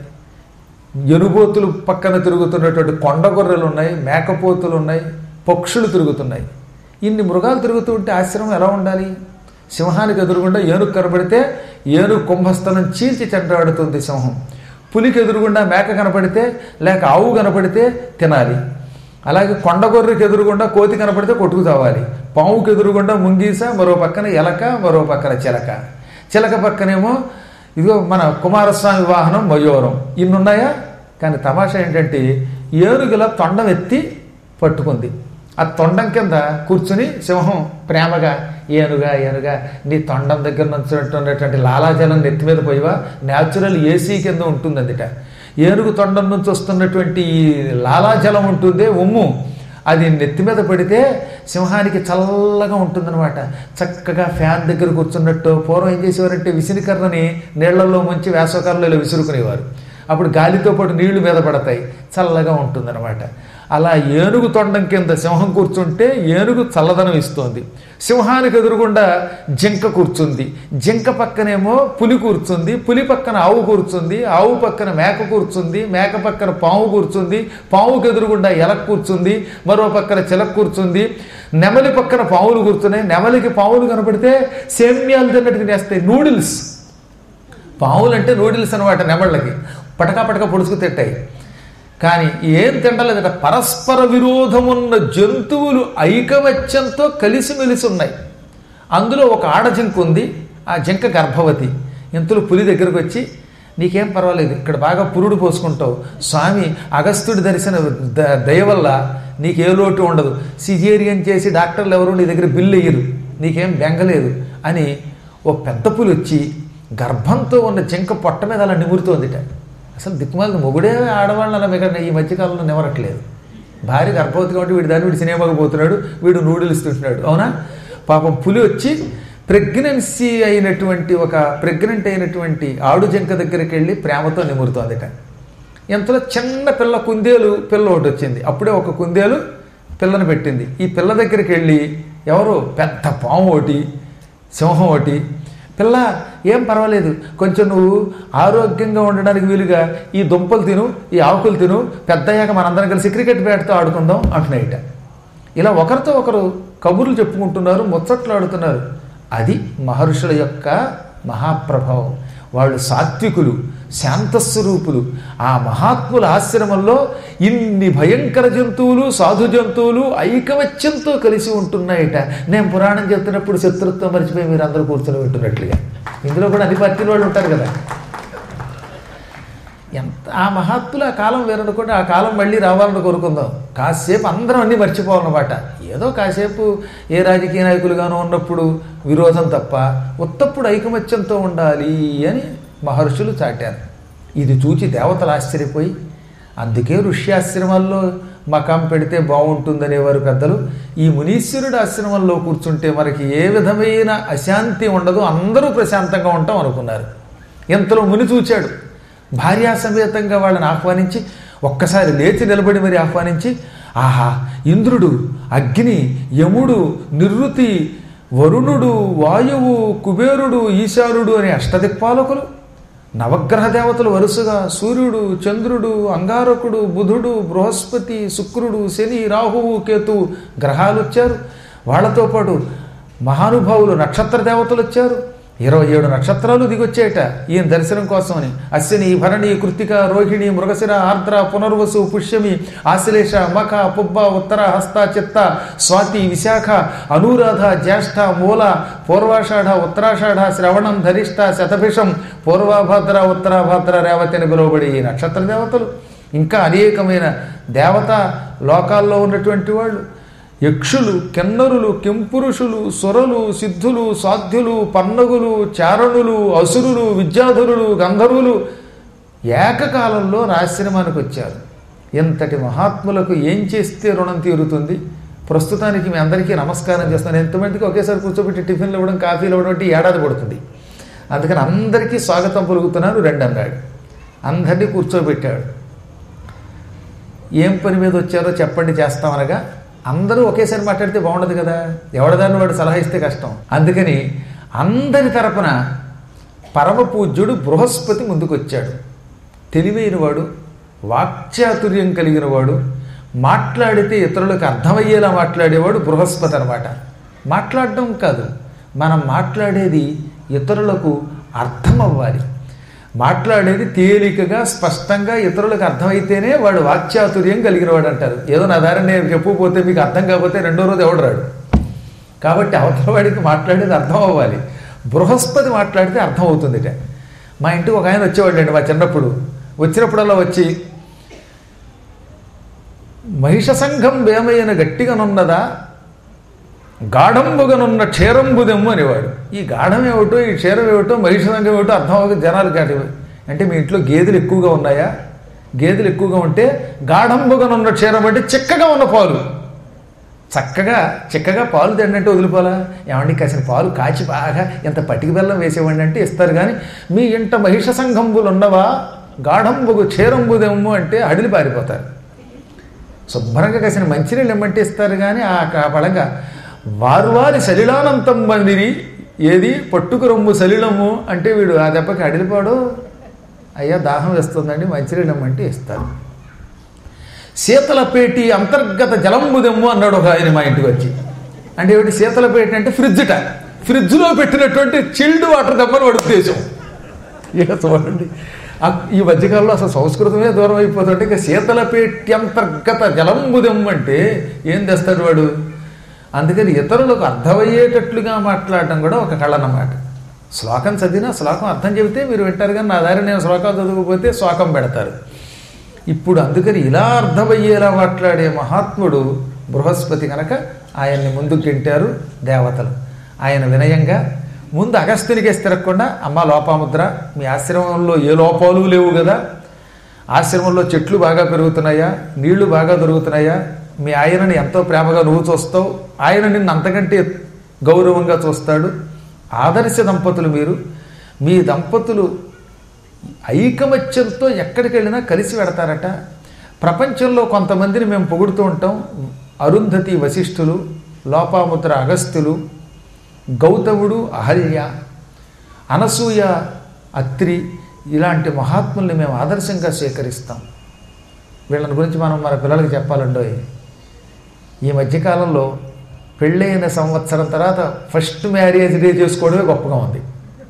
ఎనుబోతులు పక్కన తిరుగుతున్నటువంటి కొండగొర్రెలు ఉన్నాయి మేకపోతులు ఉన్నాయి పక్షులు తిరుగుతున్నాయి ఇన్ని మృగాలు తిరుగుతూ ఉంటే ఆశ్రమం ఎలా ఉండాలి సింహానికి ఎదురుగుండా ఏనుగు కనబడితే ఏనుగు కుంభస్థలం చీల్చి చెండాడుతుంది సింహం పులికి ఎదురుగుండా మేక కనపడితే లేక ఆవు కనపడితే తినాలి అలాగే కొండగొర్రెకి ఎదురుగుండా కోతి కనపడితే కొట్టుకు తావాలి పావుకి ఎదురుగుండా ముంగీస మరో పక్కన ఎలక మరో పక్కన చిలక చిలక పక్కనేమో ఇదిగో మన కుమారస్వామి వాహనం మయూరం ఇన్నున్నాయా కానీ తమాషా ఏంటంటే ఏనుగుల తొండం ఎత్తి పట్టుకుంది ఆ తొండం కింద కూర్చుని సింహం ప్రేమగా ఏనుగా ఏనుగా నీ తొండం దగ్గర నుంచి ఉన్నటువంటి లాలాజలం నెత్తి మీద పోయివా న్యాచురల్ ఏసీ కింద ఉంటుంది అందుట ఏనుగు తొండం నుంచి వస్తున్నటువంటి ఈ లాలాజలం ఉంటుందే ఉమ్ము అది నెత్తి మీద పడితే సింహానికి చల్లగా ఉంటుందన్నమాట చక్కగా ఫ్యాన్ దగ్గర కూర్చున్నట్టు పూర్వం ఏం చేసేవారంటే విసిరికర్రని నీళ్లలో ముంచి వేసవకాలంలో ఇలా విసురుకునేవారు అప్పుడు గాలితో పాటు నీళ్లు మీద పడతాయి చల్లగా ఉంటుందన్నమాట అలా ఏనుగు తొండం కింద సింహం కూర్చుంటే ఏనుగు చల్లదనం ఇస్తోంది సింహానికి ఎదురుగుండా జింక కూర్చుంది జింక పక్కనేమో పులి కూర్చుంది పులి పక్కన ఆవు కూర్చుంది ఆవు పక్కన మేక కూర్చుంది మేక పక్కన పాము కూర్చుంది పావుకి ఎదురుగుండా ఎలక కూర్చుంది మరో పక్కన చిలక కూర్చుంది నెమలి పక్కన పావులు కూర్చున్నాయి నెమలికి పావులు కనపడితే సేమ్యాలు తిన్నట్టుగా నేస్తాయి నూడిల్స్ పావులు అంటే నూడిల్స్ అనమాట నెమళ్ళకి పటకా పటకా పొడుచుకు తిట్టాయి కానీ ఏం తింటలేదట పరస్పర విరోధమున్న జంతువులు ఐకమత్యంతో కలిసిమెలిసి ఉన్నాయి అందులో ఒక ఆడ జింక ఉంది ఆ జింక గర్భవతి ఇంతలో పులి దగ్గరకు వచ్చి నీకేం పర్వాలేదు ఇక్కడ బాగా పురుడు పోసుకుంటావు స్వామి అగస్త్యుడి దర్శన ద- దయ వల్ల నీకు ఏ లోటు ఉండదు సిజేరియన్ చేసి డాక్టర్లు ఎవరు నీ దగ్గర బిల్లు వేయరు నీకేం బెంగలేదు అని ఓ పెద్ద పులి వచ్చి గర్భంతో ఉన్న జింక పొట్ట మీద అలా నిమురుతోందిట అసలు దిక్కుమాలి మొగుడే ఆడవాళ్ళని అలా మిగ ఈ మధ్యకాలంలో నివరట్లేదు భార్య గర్భవతి కాబట్టి వీడి దాన్ని వీడు సినిమాకి పోతున్నాడు వీడు నూడిల్స్ తింటున్నాడు అవునా పాపం పులి వచ్చి ప్రెగ్నెన్సీ అయినటువంటి ఒక ప్రెగ్నెంట్ అయినటువంటి ఆడు జింక దగ్గరికి వెళ్ళి ప్రేమతో నిమురుతోందిట ఇంతలో చిన్న పిల్ల కుందేలు పిల్ల ఒకటి వచ్చింది అప్పుడే ఒక కుందేలు పిల్లని పెట్టింది ఈ పిల్ల దగ్గరికి వెళ్ళి ఎవరు పెద్ద పాము ఒకటి సింహం ఒకటి పిల్ల ఏం పర్వాలేదు కొంచెం నువ్వు ఆరోగ్యంగా ఉండడానికి వీలుగా ఈ దుంపలు తిను ఈ ఆకులు తిను పెద్దయ్యాక మనందరం కలిసి క్రికెట్ బ్యాట్తో ఆడుకుందాం అంటున్నాయిట ఇలా ఒకరితో ఒకరు కబుర్లు చెప్పుకుంటున్నారు ముచ్చట్లు ఆడుతున్నారు అది మహర్షుల యొక్క మహాప్రభావం వాళ్ళు సాత్వికులు శాంతస్వరూపులు ఆ మహాత్ముల ఆశ్రమంలో ఇన్ని భయంకర జంతువులు సాధు జంతువులు ఐకమత్యంతో కలిసి ఉంటున్నాయట నేను పురాణం చెప్తున్నప్పుడు శత్రుత్వం మర్చిపోయి మీరు అందరూ కూర్చొని వింటున్నట్లుగా ఇందులో కూడా అన్ని పార్టీల వాళ్ళు ఉంటారు కదా ఎంత ఆ మహాత్ములు ఆ కాలం వేరనుకుంటే ఆ కాలం మళ్ళీ రావాలని కోరుకుందాం కాసేపు అందరం అన్నీ మర్చిపోవాలన్నమాట ఏదో కాసేపు ఏ రాజకీయ నాయకులుగానో ఉన్నప్పుడు విరోధం తప్ప ఉత్తప్పుడు ఐకమత్యంతో ఉండాలి అని మహర్షులు చాటారు ఇది చూచి దేవతలు ఆశ్చర్యపోయి అందుకే ఋష్యాశ్రమాల్లో మకాం పెడితే బాగుంటుందనేవారు పెద్దలు ఈ మునీశ్వరుడు ఆశ్రమంలో కూర్చుంటే మనకి ఏ విధమైన అశాంతి ఉండదు అందరూ ప్రశాంతంగా ఉంటాం అనుకున్నారు ఎంతలో ముని చూచాడు భార్యా సమేతంగా వాళ్ళని ఆహ్వానించి ఒక్కసారి లేచి నిలబడి మరి ఆహ్వానించి ఆహా ఇంద్రుడు అగ్ని యముడు నిరుతి వరుణుడు వాయువు కుబేరుడు ఈశానుడు అనే అష్టదిక్పాలకులు నవగ్రహ దేవతలు వరుసగా సూర్యుడు చంద్రుడు అంగారకుడు బుధుడు బృహస్పతి శుక్రుడు శని రాహువు కేతువు గ్రహాలు వచ్చారు వాళ్ళతో పాటు మహానుభావులు నక్షత్ర దేవతలు వచ్చారు ఇరవై ఏడు నక్షత్రాలు దిగొచ్చాయట ఈయన దర్శనం కోసమని అశ్విని భరణి కృతిక రోహిణి మృగశిర ఆర్ద్ర పునర్వసు పుష్యమి ఆశ్లేష మఖ పుబ్బ ఉత్తర హస్త చిత్త స్వాతి విశాఖ అనురాధ జ్యేష్ఠ మూల పూర్వాషాఢ ఉత్తరాషాఢ శ్రవణం ధరిష్ట శతభిషం పూర్వభద్ర ఉత్తరాభద్ర రేవతి అని పిలువబడి ఈ నక్షత్ర దేవతలు ఇంకా అనేకమైన దేవత లోకాల్లో ఉన్నటువంటి వాళ్ళు యక్షులు కిన్నరులు కింపురుషులు సురలు సిద్ధులు సాధ్యులు పన్నగులు చారణులు అసురులు విద్యాధరులు గంధర్వులు ఏకకాలంలో రాశ్రమానికి వచ్చారు ఎంతటి మహాత్ములకు ఏం చేస్తే రుణం తీరుతుంది ప్రస్తుతానికి మీ అందరికీ నమస్కారం చేస్తాను ఎంతమందికి ఒకేసారి కూర్చోబెట్టి టిఫిన్లు ఇవ్వడం కాఫీలు ఇవ్వడం అంటే ఏడాది పడుతుంది అందుకని అందరికీ స్వాగతం పలుకుతున్నాను రెండు అన్నాడు అందరినీ కూర్చోబెట్టాడు ఏం పని మీద వచ్చారో చెప్పండి చేస్తామనగా అందరూ ఒకేసారి మాట్లాడితే బాగుండదు కదా ఎవడదాన్ని వాడు సలహా ఇస్తే కష్టం అందుకని అందరి తరపున పరమ పూజ్యుడు బృహస్పతి ముందుకొచ్చాడు తెలివైన వాడు వాక్చాతుర్యం కలిగిన వాడు మాట్లాడితే ఇతరులకు అర్థమయ్యేలా మాట్లాడేవాడు బృహస్పతి అనమాట మాట్లాడడం కాదు మనం మాట్లాడేది ఇతరులకు అర్థం అవ్వాలి మాట్లాడేది తేలికగా స్పష్టంగా ఇతరులకు అర్థమైతేనే వాడు వాక్చాతుర్యం కలిగిన వాడు అంటారు ఏదో నా దారి నేను చెప్పకపోతే మీకు అర్థం కాకపోతే రెండో రోజు ఎవడు రాడు కాబట్టి అవతల వాడికి మాట్లాడేది అర్థం అవ్వాలి బృహస్పతి మాట్లాడితే అర్థం అవుతుందిట మా ఇంటికి ఒక ఆయన వచ్చేవాళ్ళండి మా చిన్నప్పుడు వచ్చినప్పుడల్లా వచ్చి మహిష సంఘం వేమైన గట్టిగానున్నదా గాఢంబుగనున్న క్షీరంబుదెమ్ము అనేవాడు ఈ గాఢం ఏమిటో ఈ క్షీరం ఏమిటో మహిష సంఘం ఏమిటో అర్థం అవ్వక జనాలు కాటి అంటే మీ ఇంట్లో గేదెలు ఎక్కువగా ఉన్నాయా గేదెలు ఎక్కువగా ఉంటే గాఢంబుగనున్న క్షీరం అంటే చిక్కగా ఉన్న పాలు చక్కగా చిక్కగా పాలు తిండంటే వదిలిపోలా ఏమండి కాసిన పాలు కాచి బాగా ఎంత పటికి బెల్లం వేసేవాడి అంటే ఇస్తారు కానీ మీ ఇంట మహిష సంఘంబులు ఉన్నవా గాఢంబుగు క్షీరంబుదెమ్ము అంటే అడిలి పారిపోతారు శుభ్రంగా కాసిన మంచినీళ్ళు ఇమ్మంటే ఇస్తారు కానీ ఆ క- పడంగా వారు వారి సలిలానంతం మందిరి ఏది పట్టుకు రొమ్ము సలిలము అంటే వీడు ఆ దెబ్బకి అడిలిపాడు అయ్యా దాహం వేస్తుందండి మంచినీళ్ళు ఇమ్మంటే ఇస్తారు శీతలపేటి అంతర్గత జలంబుదెమ్ము అన్నాడు ఒక ఆయన మా ఇంటికి వచ్చి అంటే ఏమిటి శీతలపేటి అంటే ఫ్రిడ్జ్ట ఫ్రిడ్జ్లో పెట్టినటువంటి చిల్డ్ వాటర్ దెబ్బని వాడు ఉద్దేశం ఇక చూడండి ఆ- ఈ మధ్యకాలంలో అసలు సంస్కృతమే దూరం అయిపోతుంటే ఇక శీతలపేట్యంతర్గత జలంబుదెం అంటే ఏం తెస్తాడు వాడు అందుకని ఇతరులకు అర్థమయ్యేటట్లుగా మాట్లాడటం కూడా ఒక కళ అన్నమాట శ్లోకం చదివినా శ్లోకం అర్థం చెబితే మీరు వింటారు కానీ నా దారి నేను శ్లోకాలు చదువుకపోతే శ్లోకం పెడతారు ఇప్పుడు అందుకని ఇలా అర్థమయ్యేలా మాట్లాడే మహాత్ముడు బృహస్పతి కనుక ఆయన్ని ముందుకు గెంటారు దేవతలు ఆయన వినయంగా ముందు అగస్త్యునికే తిరగకుండా అమ్మ లోపాముద్ర మీ ఆశ్రమంలో ఏ లోపాలు లేవు కదా ఆశ్రమంలో చెట్లు బాగా పెరుగుతున్నాయా నీళ్లు బాగా దొరుకుతున్నాయా మీ ఆయనని ఎంతో ప్రేమగా నువ్వు చూస్తావు ఆయన నిన్ను అంతకంటే గౌరవంగా చూస్తాడు ఆదర్శ దంపతులు మీరు మీ దంపతులు ఐకమత్యంతో ఎక్కడికి వెళ్ళినా కలిసి పెడతారట ప్రపంచంలో కొంతమందిని మేము పొగుడుతూ ఉంటాం అరుంధతి వశిష్ఠులు లోపాముద్ర అగస్త్యులు గౌతముడు అహల్య అనసూయ అత్రి ఇలాంటి మహాత్ముల్ని మేము ఆదర్శంగా స్వీకరిస్తాం వీళ్ళని గురించి మనం మన పిల్లలకి చెప్పాలండోయ్ ఈ మధ్యకాలంలో పెళ్ళైన సంవత్సరం తర్వాత ఫస్ట్ మ్యారేజ్ డే చేసుకోవడమే గొప్పగా ఉంది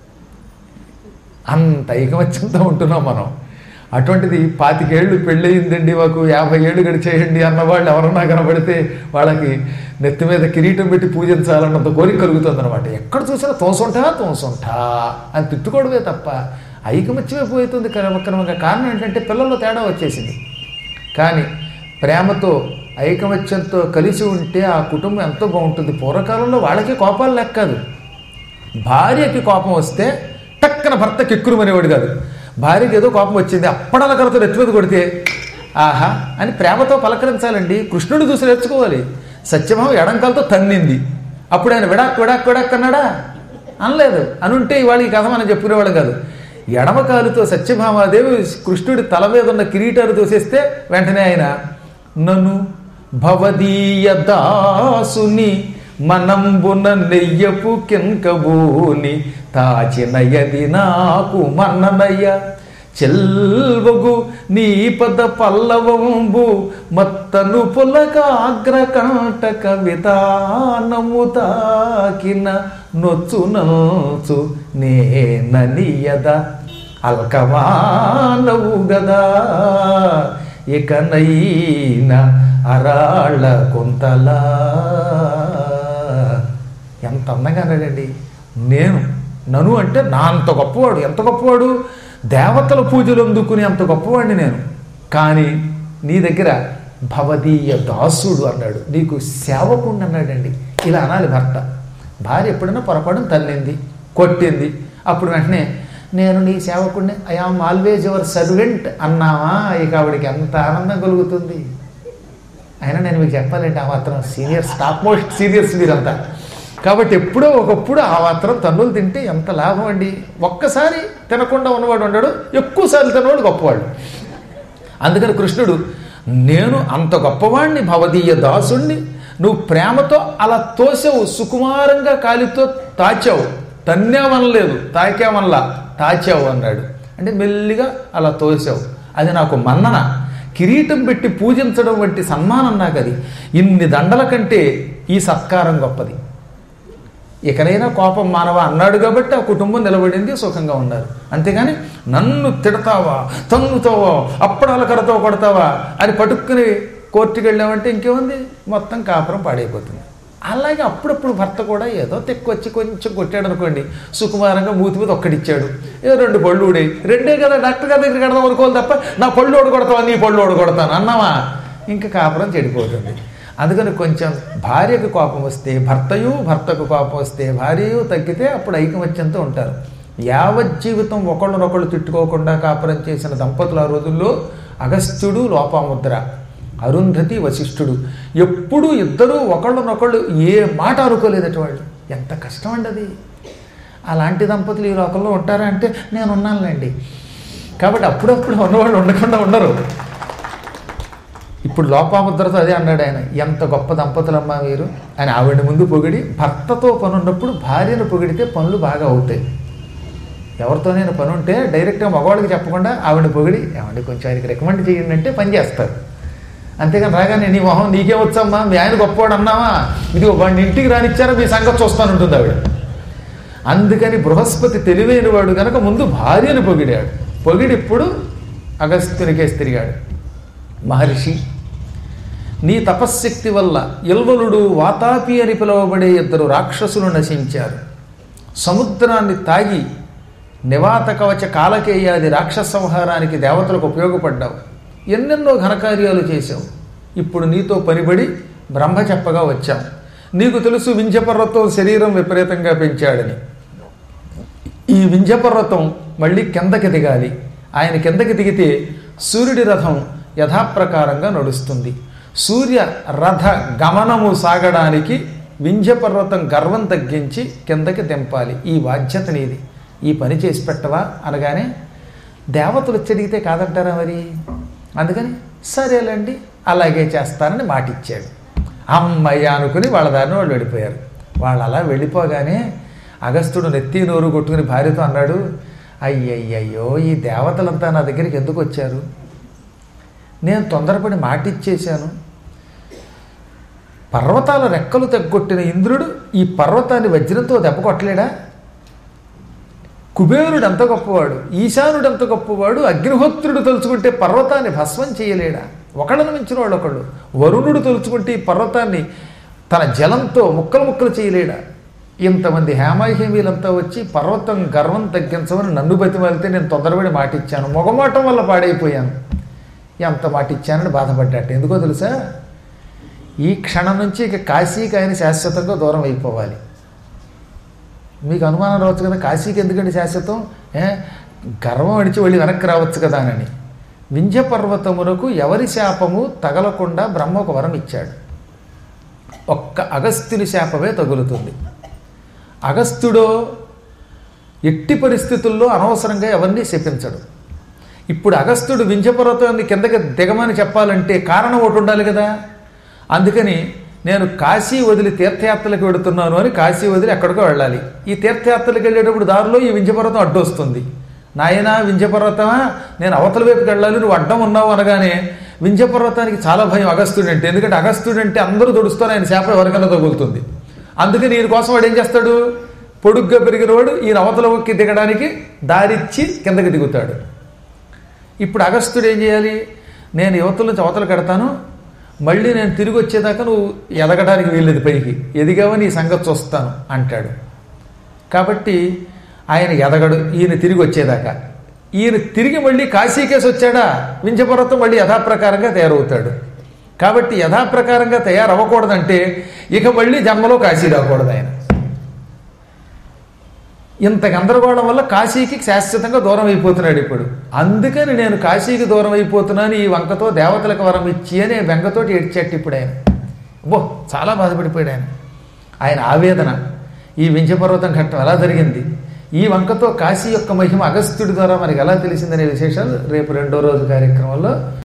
అంత ఐకమత్యంతో ఉంటున్నాం మనం అటువంటిది పాతికేళ్ళు పెళ్ళయిందండి మాకు యాభై ఏళ్ళు గడిచేయండి అన్న వాళ్ళు ఎవరన్నా కనబడితే వాళ్ళకి నెత్తి మీద కిరీటం పెట్టి పూజించాలన్నంత కోరిక కలుగుతుంది అనమాట ఎక్కడ చూసినా తోసుంటా తోసుంటా అని తిట్టుకోవడమే తప్ప ఐకమత్యమే పోతుంది క్రమక్రమంగా కారణం ఏంటంటే పిల్లల్లో తేడా వచ్చేసింది కానీ ప్రేమతో ఐకమత్యంతో కలిసి ఉంటే ఆ కుటుంబం ఎంతో బాగుంటుంది పూర్వకాలంలో వాళ్ళకి కోపాలు లెక్కదు భార్యకి కోపం వస్తే టక్కన భర్త కిక్కురుమనేవాడు కాదు భార్యకి ఏదో కోపం వచ్చింది అప్పడలకరతో నెత్తి మీద కొడితే ఆహా అని ప్రేమతో పలకరించాలండి కృష్ణుడు చూసి నేర్చుకోవాలి సత్యభామ ఎడంకాలతో తన్నింది అప్పుడు ఆయన విడాక్ విడాక్ విడాక్ అన్నాడా అనలేదు అనుంటే ఇవాళ ఈ కథ మనం చెప్పుకునేవాళ్ళం కాదు ఎడమ కాలుతో సత్యభామాదేవి కృష్ణుడి తల మీద ఉన్న కిరీటాలు తోసేస్తే వెంటనే ఆయన నన్ను భవదీయ దాసుని మనంబున నెయ్యపు కెంకబూని తాచినయది నాకు మన్ననయ్య చెల్వగు నీ పద పల్లవంబు మత్తను పులకాగ్ర కంటక వితానము తాకిన నొచ్చు నొచ్చు నేననియద అల్కమానవు గదా ఇకనైన అరాళ్ళ కొంతలా ఎంత అందంగా అన్నాడండి నేను నను అంటే నా అంత గొప్పవాడు ఎంత గొప్పవాడు దేవతల పూజలు అందుకునే అంత గొప్పవాడిని నేను కానీ నీ దగ్గర భవదీయ దాసుడు అన్నాడు నీకు సేవకుడు అన్నాడండి ఇలా అనాలి భర్త భార్య ఎప్పుడైనా పొరపాటున తల్లింది కొట్టింది అప్పుడు వెంటనే నేను నీ సేవకుడిని I am always your servant అన్నావా ఇక ఆవిడికి ఎంత ఆనందం కలుగుతుంది అయినా నేను మీకు చెప్పాలంటే ఆ మాత్రం సీనియర్స్ టాప్ మోస్ట్ సీనియర్స్ మీరంతా కాబట్టి ఎప్పుడో ఒకప్పుడు ఆ మాత్రం తన్నులు తింటే ఎంత లాభం అండి ఒక్కసారి తినకుండా ఉన్నవాడు ఉండడు ఎక్కువసార్లు తినవాడు గొప్పవాడు అందుకని కృష్ణుడు నేను అంత గొప్పవాణ్ణి భవదీయ దాసుణ్ణి నువ్వు ప్రేమతో అలా తోసావు సుకుమారంగా కాలితో తాచావు తన్యామనలేదు తాకామనలా తాచావు అన్నాడు అంటే మెల్లిగా అలా తోసావు అది నాకు మన్నన కిరీటం పెట్టి పూజించడం వంటి సన్మానం నాకు అది ఇన్ని దండల కంటే ఈ సత్కారం గొప్పది ఇకనైనా కోపం మానవ అన్నాడు కాబట్టి ఆ కుటుంబం నిలబడింది సుఖంగా ఉన్నారు అంతేగాని నన్ను తిడతావా తన్నుతావా అప్పడాల కరతో కొడతావా అని పట్టుకుని కోర్టుకి వెళ్ళామంటే ఇంకేముంది మొత్తం కాపురం పాడైపోతుంది అలాగే అప్పుడప్పుడు భర్త కూడా ఏదో తెక్కొచ్చి కొంచెం కొట్టాడు అనుకోండి సుకుమారంగా మూతి మీద ఒక్కడిచ్చాడు ఏదో రెండు పళ్ళు ఊడాయి రెండే కదా డాక్టర్ గారి దగ్గర కడదాం అనుకోవాలి తప్ప నా పళ్ళు ఓడగొడతావా నీ పళ్ళు ఓడగొడతాను అన్నావా ఇంకా కాపురం చెడిపోతుంది అందుకని కొంచెం భార్యకు కోపం వస్తే భర్తయు భర్తకు కోపం వస్తే భార్యయు తగ్గితే అప్పుడు ఐకమత్యంతో ఉంటారు యావత్ జీవితం ఒకళ్ళనొకళ్ళు తిట్టుకోకుండా కాపురం చేసిన దంపతులు ఆ రోజుల్లో అగస్త్యుడు లోపాముద్ర అరుంధతి వశిష్ఠుడు ఎప్పుడూ ఇద్దరూ ఒకళ్ళనొకళ్ళు ఏ మాట అనుకోలేదట వాళ్ళు ఎంత కష్టం అండి అది అలాంటి దంపతులు ఈ లోకంలో ఉంటారా అంటే నేను ఉన్నానులేండి కాబట్టి అప్పుడప్పుడు ఉన్నవాళ్ళు ఉండకుండా ఉండరు ఇప్పుడు లోపాముద్రతో అదే అన్నాడు ఆయన ఎంత గొప్ప దంపతులమ్మా మీరు అని ఆవిడ ముందు పొగిడి భర్తతో పని ఉన్నప్పుడు భార్యను పొగిడితే పనులు బాగా అవుతాయి ఎవరితోనైనా పని ఉంటే డైరెక్ట్గా మగవాళ్ళకి చెప్పకుండా ఆవిడ పొగిడి ఏమండి కొంచెం ఆయనకి రికమెండ్ చేయండి అంటే పని చేస్తారు అంతేగాని రాగానే నీ మొహం నీకే వచ్చమ్మా మీ ఆయన గొప్పవాడు అన్నావా ఇదిగో వాడిని ఇంటికి రానిచ్చారా మీ సంగతి చూస్తానుంటుంది ఆవిడ అందుకని బృహస్పతి తెలివైన వాడు కనుక ముందు భార్యను పొగిడాడు పొగిడి ఇప్పుడు అగస్త్యునికేసి తిరిగాడు మహర్షి నీ తపశ్శక్తి వల్ల ఇల్వలుడు వాతాపి అని పిలువబడే ఇద్దరు రాక్షసులు నశించారు సముద్రాన్ని తాగి నివాత కవచ కాలకేయాది రాక్షస సంహారానికి దేవతలకు ఉపయోగపడ్డావు ఎన్నెన్నో ఘనకార్యాలు చేశావు ఇప్పుడు నీతో పనిబడి బ్రహ్మ చెప్పగా వచ్చాం నీకు తెలుసు వింధ్యపర్వతం శరీరం విపరీతంగా పెంచాడని ఈ వింధ్యపర్వతం మళ్ళీ కిందకి దిగాలి ఆయన కిందకి దిగితే సూర్యుడి రథం యథాప్రకారంగా నడుస్తుంది సూర్య రథ గమనము సాగడానికి వింధ్యపర్వతం గర్వం తగ్గించి కిందకి దింపాలి ఈ బాధ్యత నీది ఈ పని చేసి పెట్టవా అనగానే దేవతలు వచ్చి అడిగితే కాదంటారా మరి అందుకని సరేలేండి అలాగే చేస్తానని మాటిచ్చాడు అమ్మయ్య అనుకుని వాళ్ళ దారిని వాళ్ళు వెళ్ళిపోయారు వాళ్ళు అలా వెళ్ళిపోగానే అగస్త్యుడు నెత్తి నోరు కొట్టుకుని భార్యతో అన్నాడు అయ్యయ్యయ్యో ఈ దేవతలంతా నా దగ్గరికి ఎందుకు వచ్చారు నేను తొందరపడి మాటిచ్చేశాను పర్వతాల రెక్కలు తగ్గొట్టిన ఇంద్రుడు ఈ పర్వతాన్ని వజ్రంతో దెబ్బ కొట్టలేడా కుబేరుడు ఎంత గొప్పవాడు ఈశానుడు ఎంత గొప్పవాడు అగ్నిహోత్రుడు తలుచుకుంటే పర్వతాన్ని భస్మం చేయలేడా ఒకళ్ళను మించిన వాళ్ళు ఒకళ్ళు వరుణుడు తలుచుకుంటే ఈ పర్వతాన్ని తన జలంతో ముక్కలు ముక్కలు చేయలేడా ఇంతమంది హేమాహేమీలంతా వచ్చి పర్వతం గర్వం తగ్గించమని నన్ను బతిమాలితే నేను తొందరపడి మాటిచ్చాను మొగమాటం వల్ల పాడైపోయాను ఎంత మాటిచ్చానని బాధపడ్డాట ఎందుకో తెలుసా ఈ క్షణం నుంచి ఇక కాశీకి ఆయన శాశ్వతంగా దూరం అయిపోవాలి మీకు అనుమానం రావచ్చు కదా కాశీకి ఎందుకంటే శాశ్వతం ఏ గర్వం అడిచి వెళ్ళి వెనక్కి రావచ్చు కదా అని వింధ్య పర్వతమునకు ఎవరి శాపము తగలకుండా బ్రహ్మ ఒక వరం ఇచ్చాడు ఒక్క అగస్త్యుని శాపమే తగులుతుంది అగస్త్యుడో ఎట్టి పరిస్థితుల్లో అనవసరంగా ఎవరిని శపించడు ఇప్పుడు అగస్త్యుడు వింధ్యపర్వతాన్ని కిందకి దిగమని చెప్పాలంటే కారణం ఒకటి ఉండాలి కదా అందుకని నేను కాశీ వదిలి తీర్థయాత్రలకు వెడుతున్నాను అని కాశీ వదిలి ఎక్కడికో వెళ్ళాలి ఈ తీర్థయాత్రలకు వెళ్ళేటప్పుడు దారిలో ఈ వింధ్యపర్వతం అడ్డు వస్తుంది నాయనా వింధ్యపర్వతమా నేను అవతల వైపుకి వెళ్ళాలి నువ్వు అడ్డం ఉన్నావు అనగానే వింధ్యపర్వతానికి చాలా భయం అగస్త్యుడు అంటే ఎందుకంటే అగస్త్యుడు అంటే అందరూ తుడుస్తారు ఆయన శాప ఎవరికైనా తగులుతుంది అందుకని ఈయన కోసం వాడు ఏం చేస్తాడు పొడుగ్గా పెరిగినవాడు ఈయన అవతలకి దిగడానికి దారిచ్చి కిందకి దిగుతాడు ఇప్పుడు అగస్త్యుడు ఏం చేయాలి నేను యువతల నుంచి అవతల కడతాను మళ్ళీ నేను తిరిగి వచ్చేదాకా నువ్వు ఎదగడానికి వీల్లేదు పైకి ఎదిగావని ఈ సంగతి చూస్తాను అంటాడు కాబట్టి ఆయన ఎదగడు ఈయన తిరిగి వచ్చేదాకా ఈయన తిరిగి మళ్ళీ కాశీకేసి వచ్చాడా వింజపర్వతం మళ్ళీ యథాప్రకారంగా తయారవుతాడు కాబట్టి యథాప్రకారంగా తయారవ్వకూడదంటే ఇక మళ్ళీ జన్మలో కాశీ రాకూడదు ఆయన ఇంత గందరగోళం వల్ల కాశీకి శాశ్వతంగా దూరం అయిపోతున్నాడు ఇప్పుడు అందుకని నేను కాశీకి దూరం అయిపోతున్నాను ఈ వంకతో దేవతలకు వరం ఇచ్చి అనే వెంకతోటి ఏడ్చేట్టు ఇప్పుడు ఆయన ఓ చాలా బాధపడిపోయాడు ఆయన ఆయన ఆవేదన ఈ వింధ్యపర్వతం ఘట్టం ఎలా జరిగింది ఈ వంకతో కాశీ యొక్క మహిమ అగస్త్యుడి ద్వారా మనకి ఎలా తెలిసిందనే విశేషాలు రేపు రెండో రోజు కార్యక్రమంలో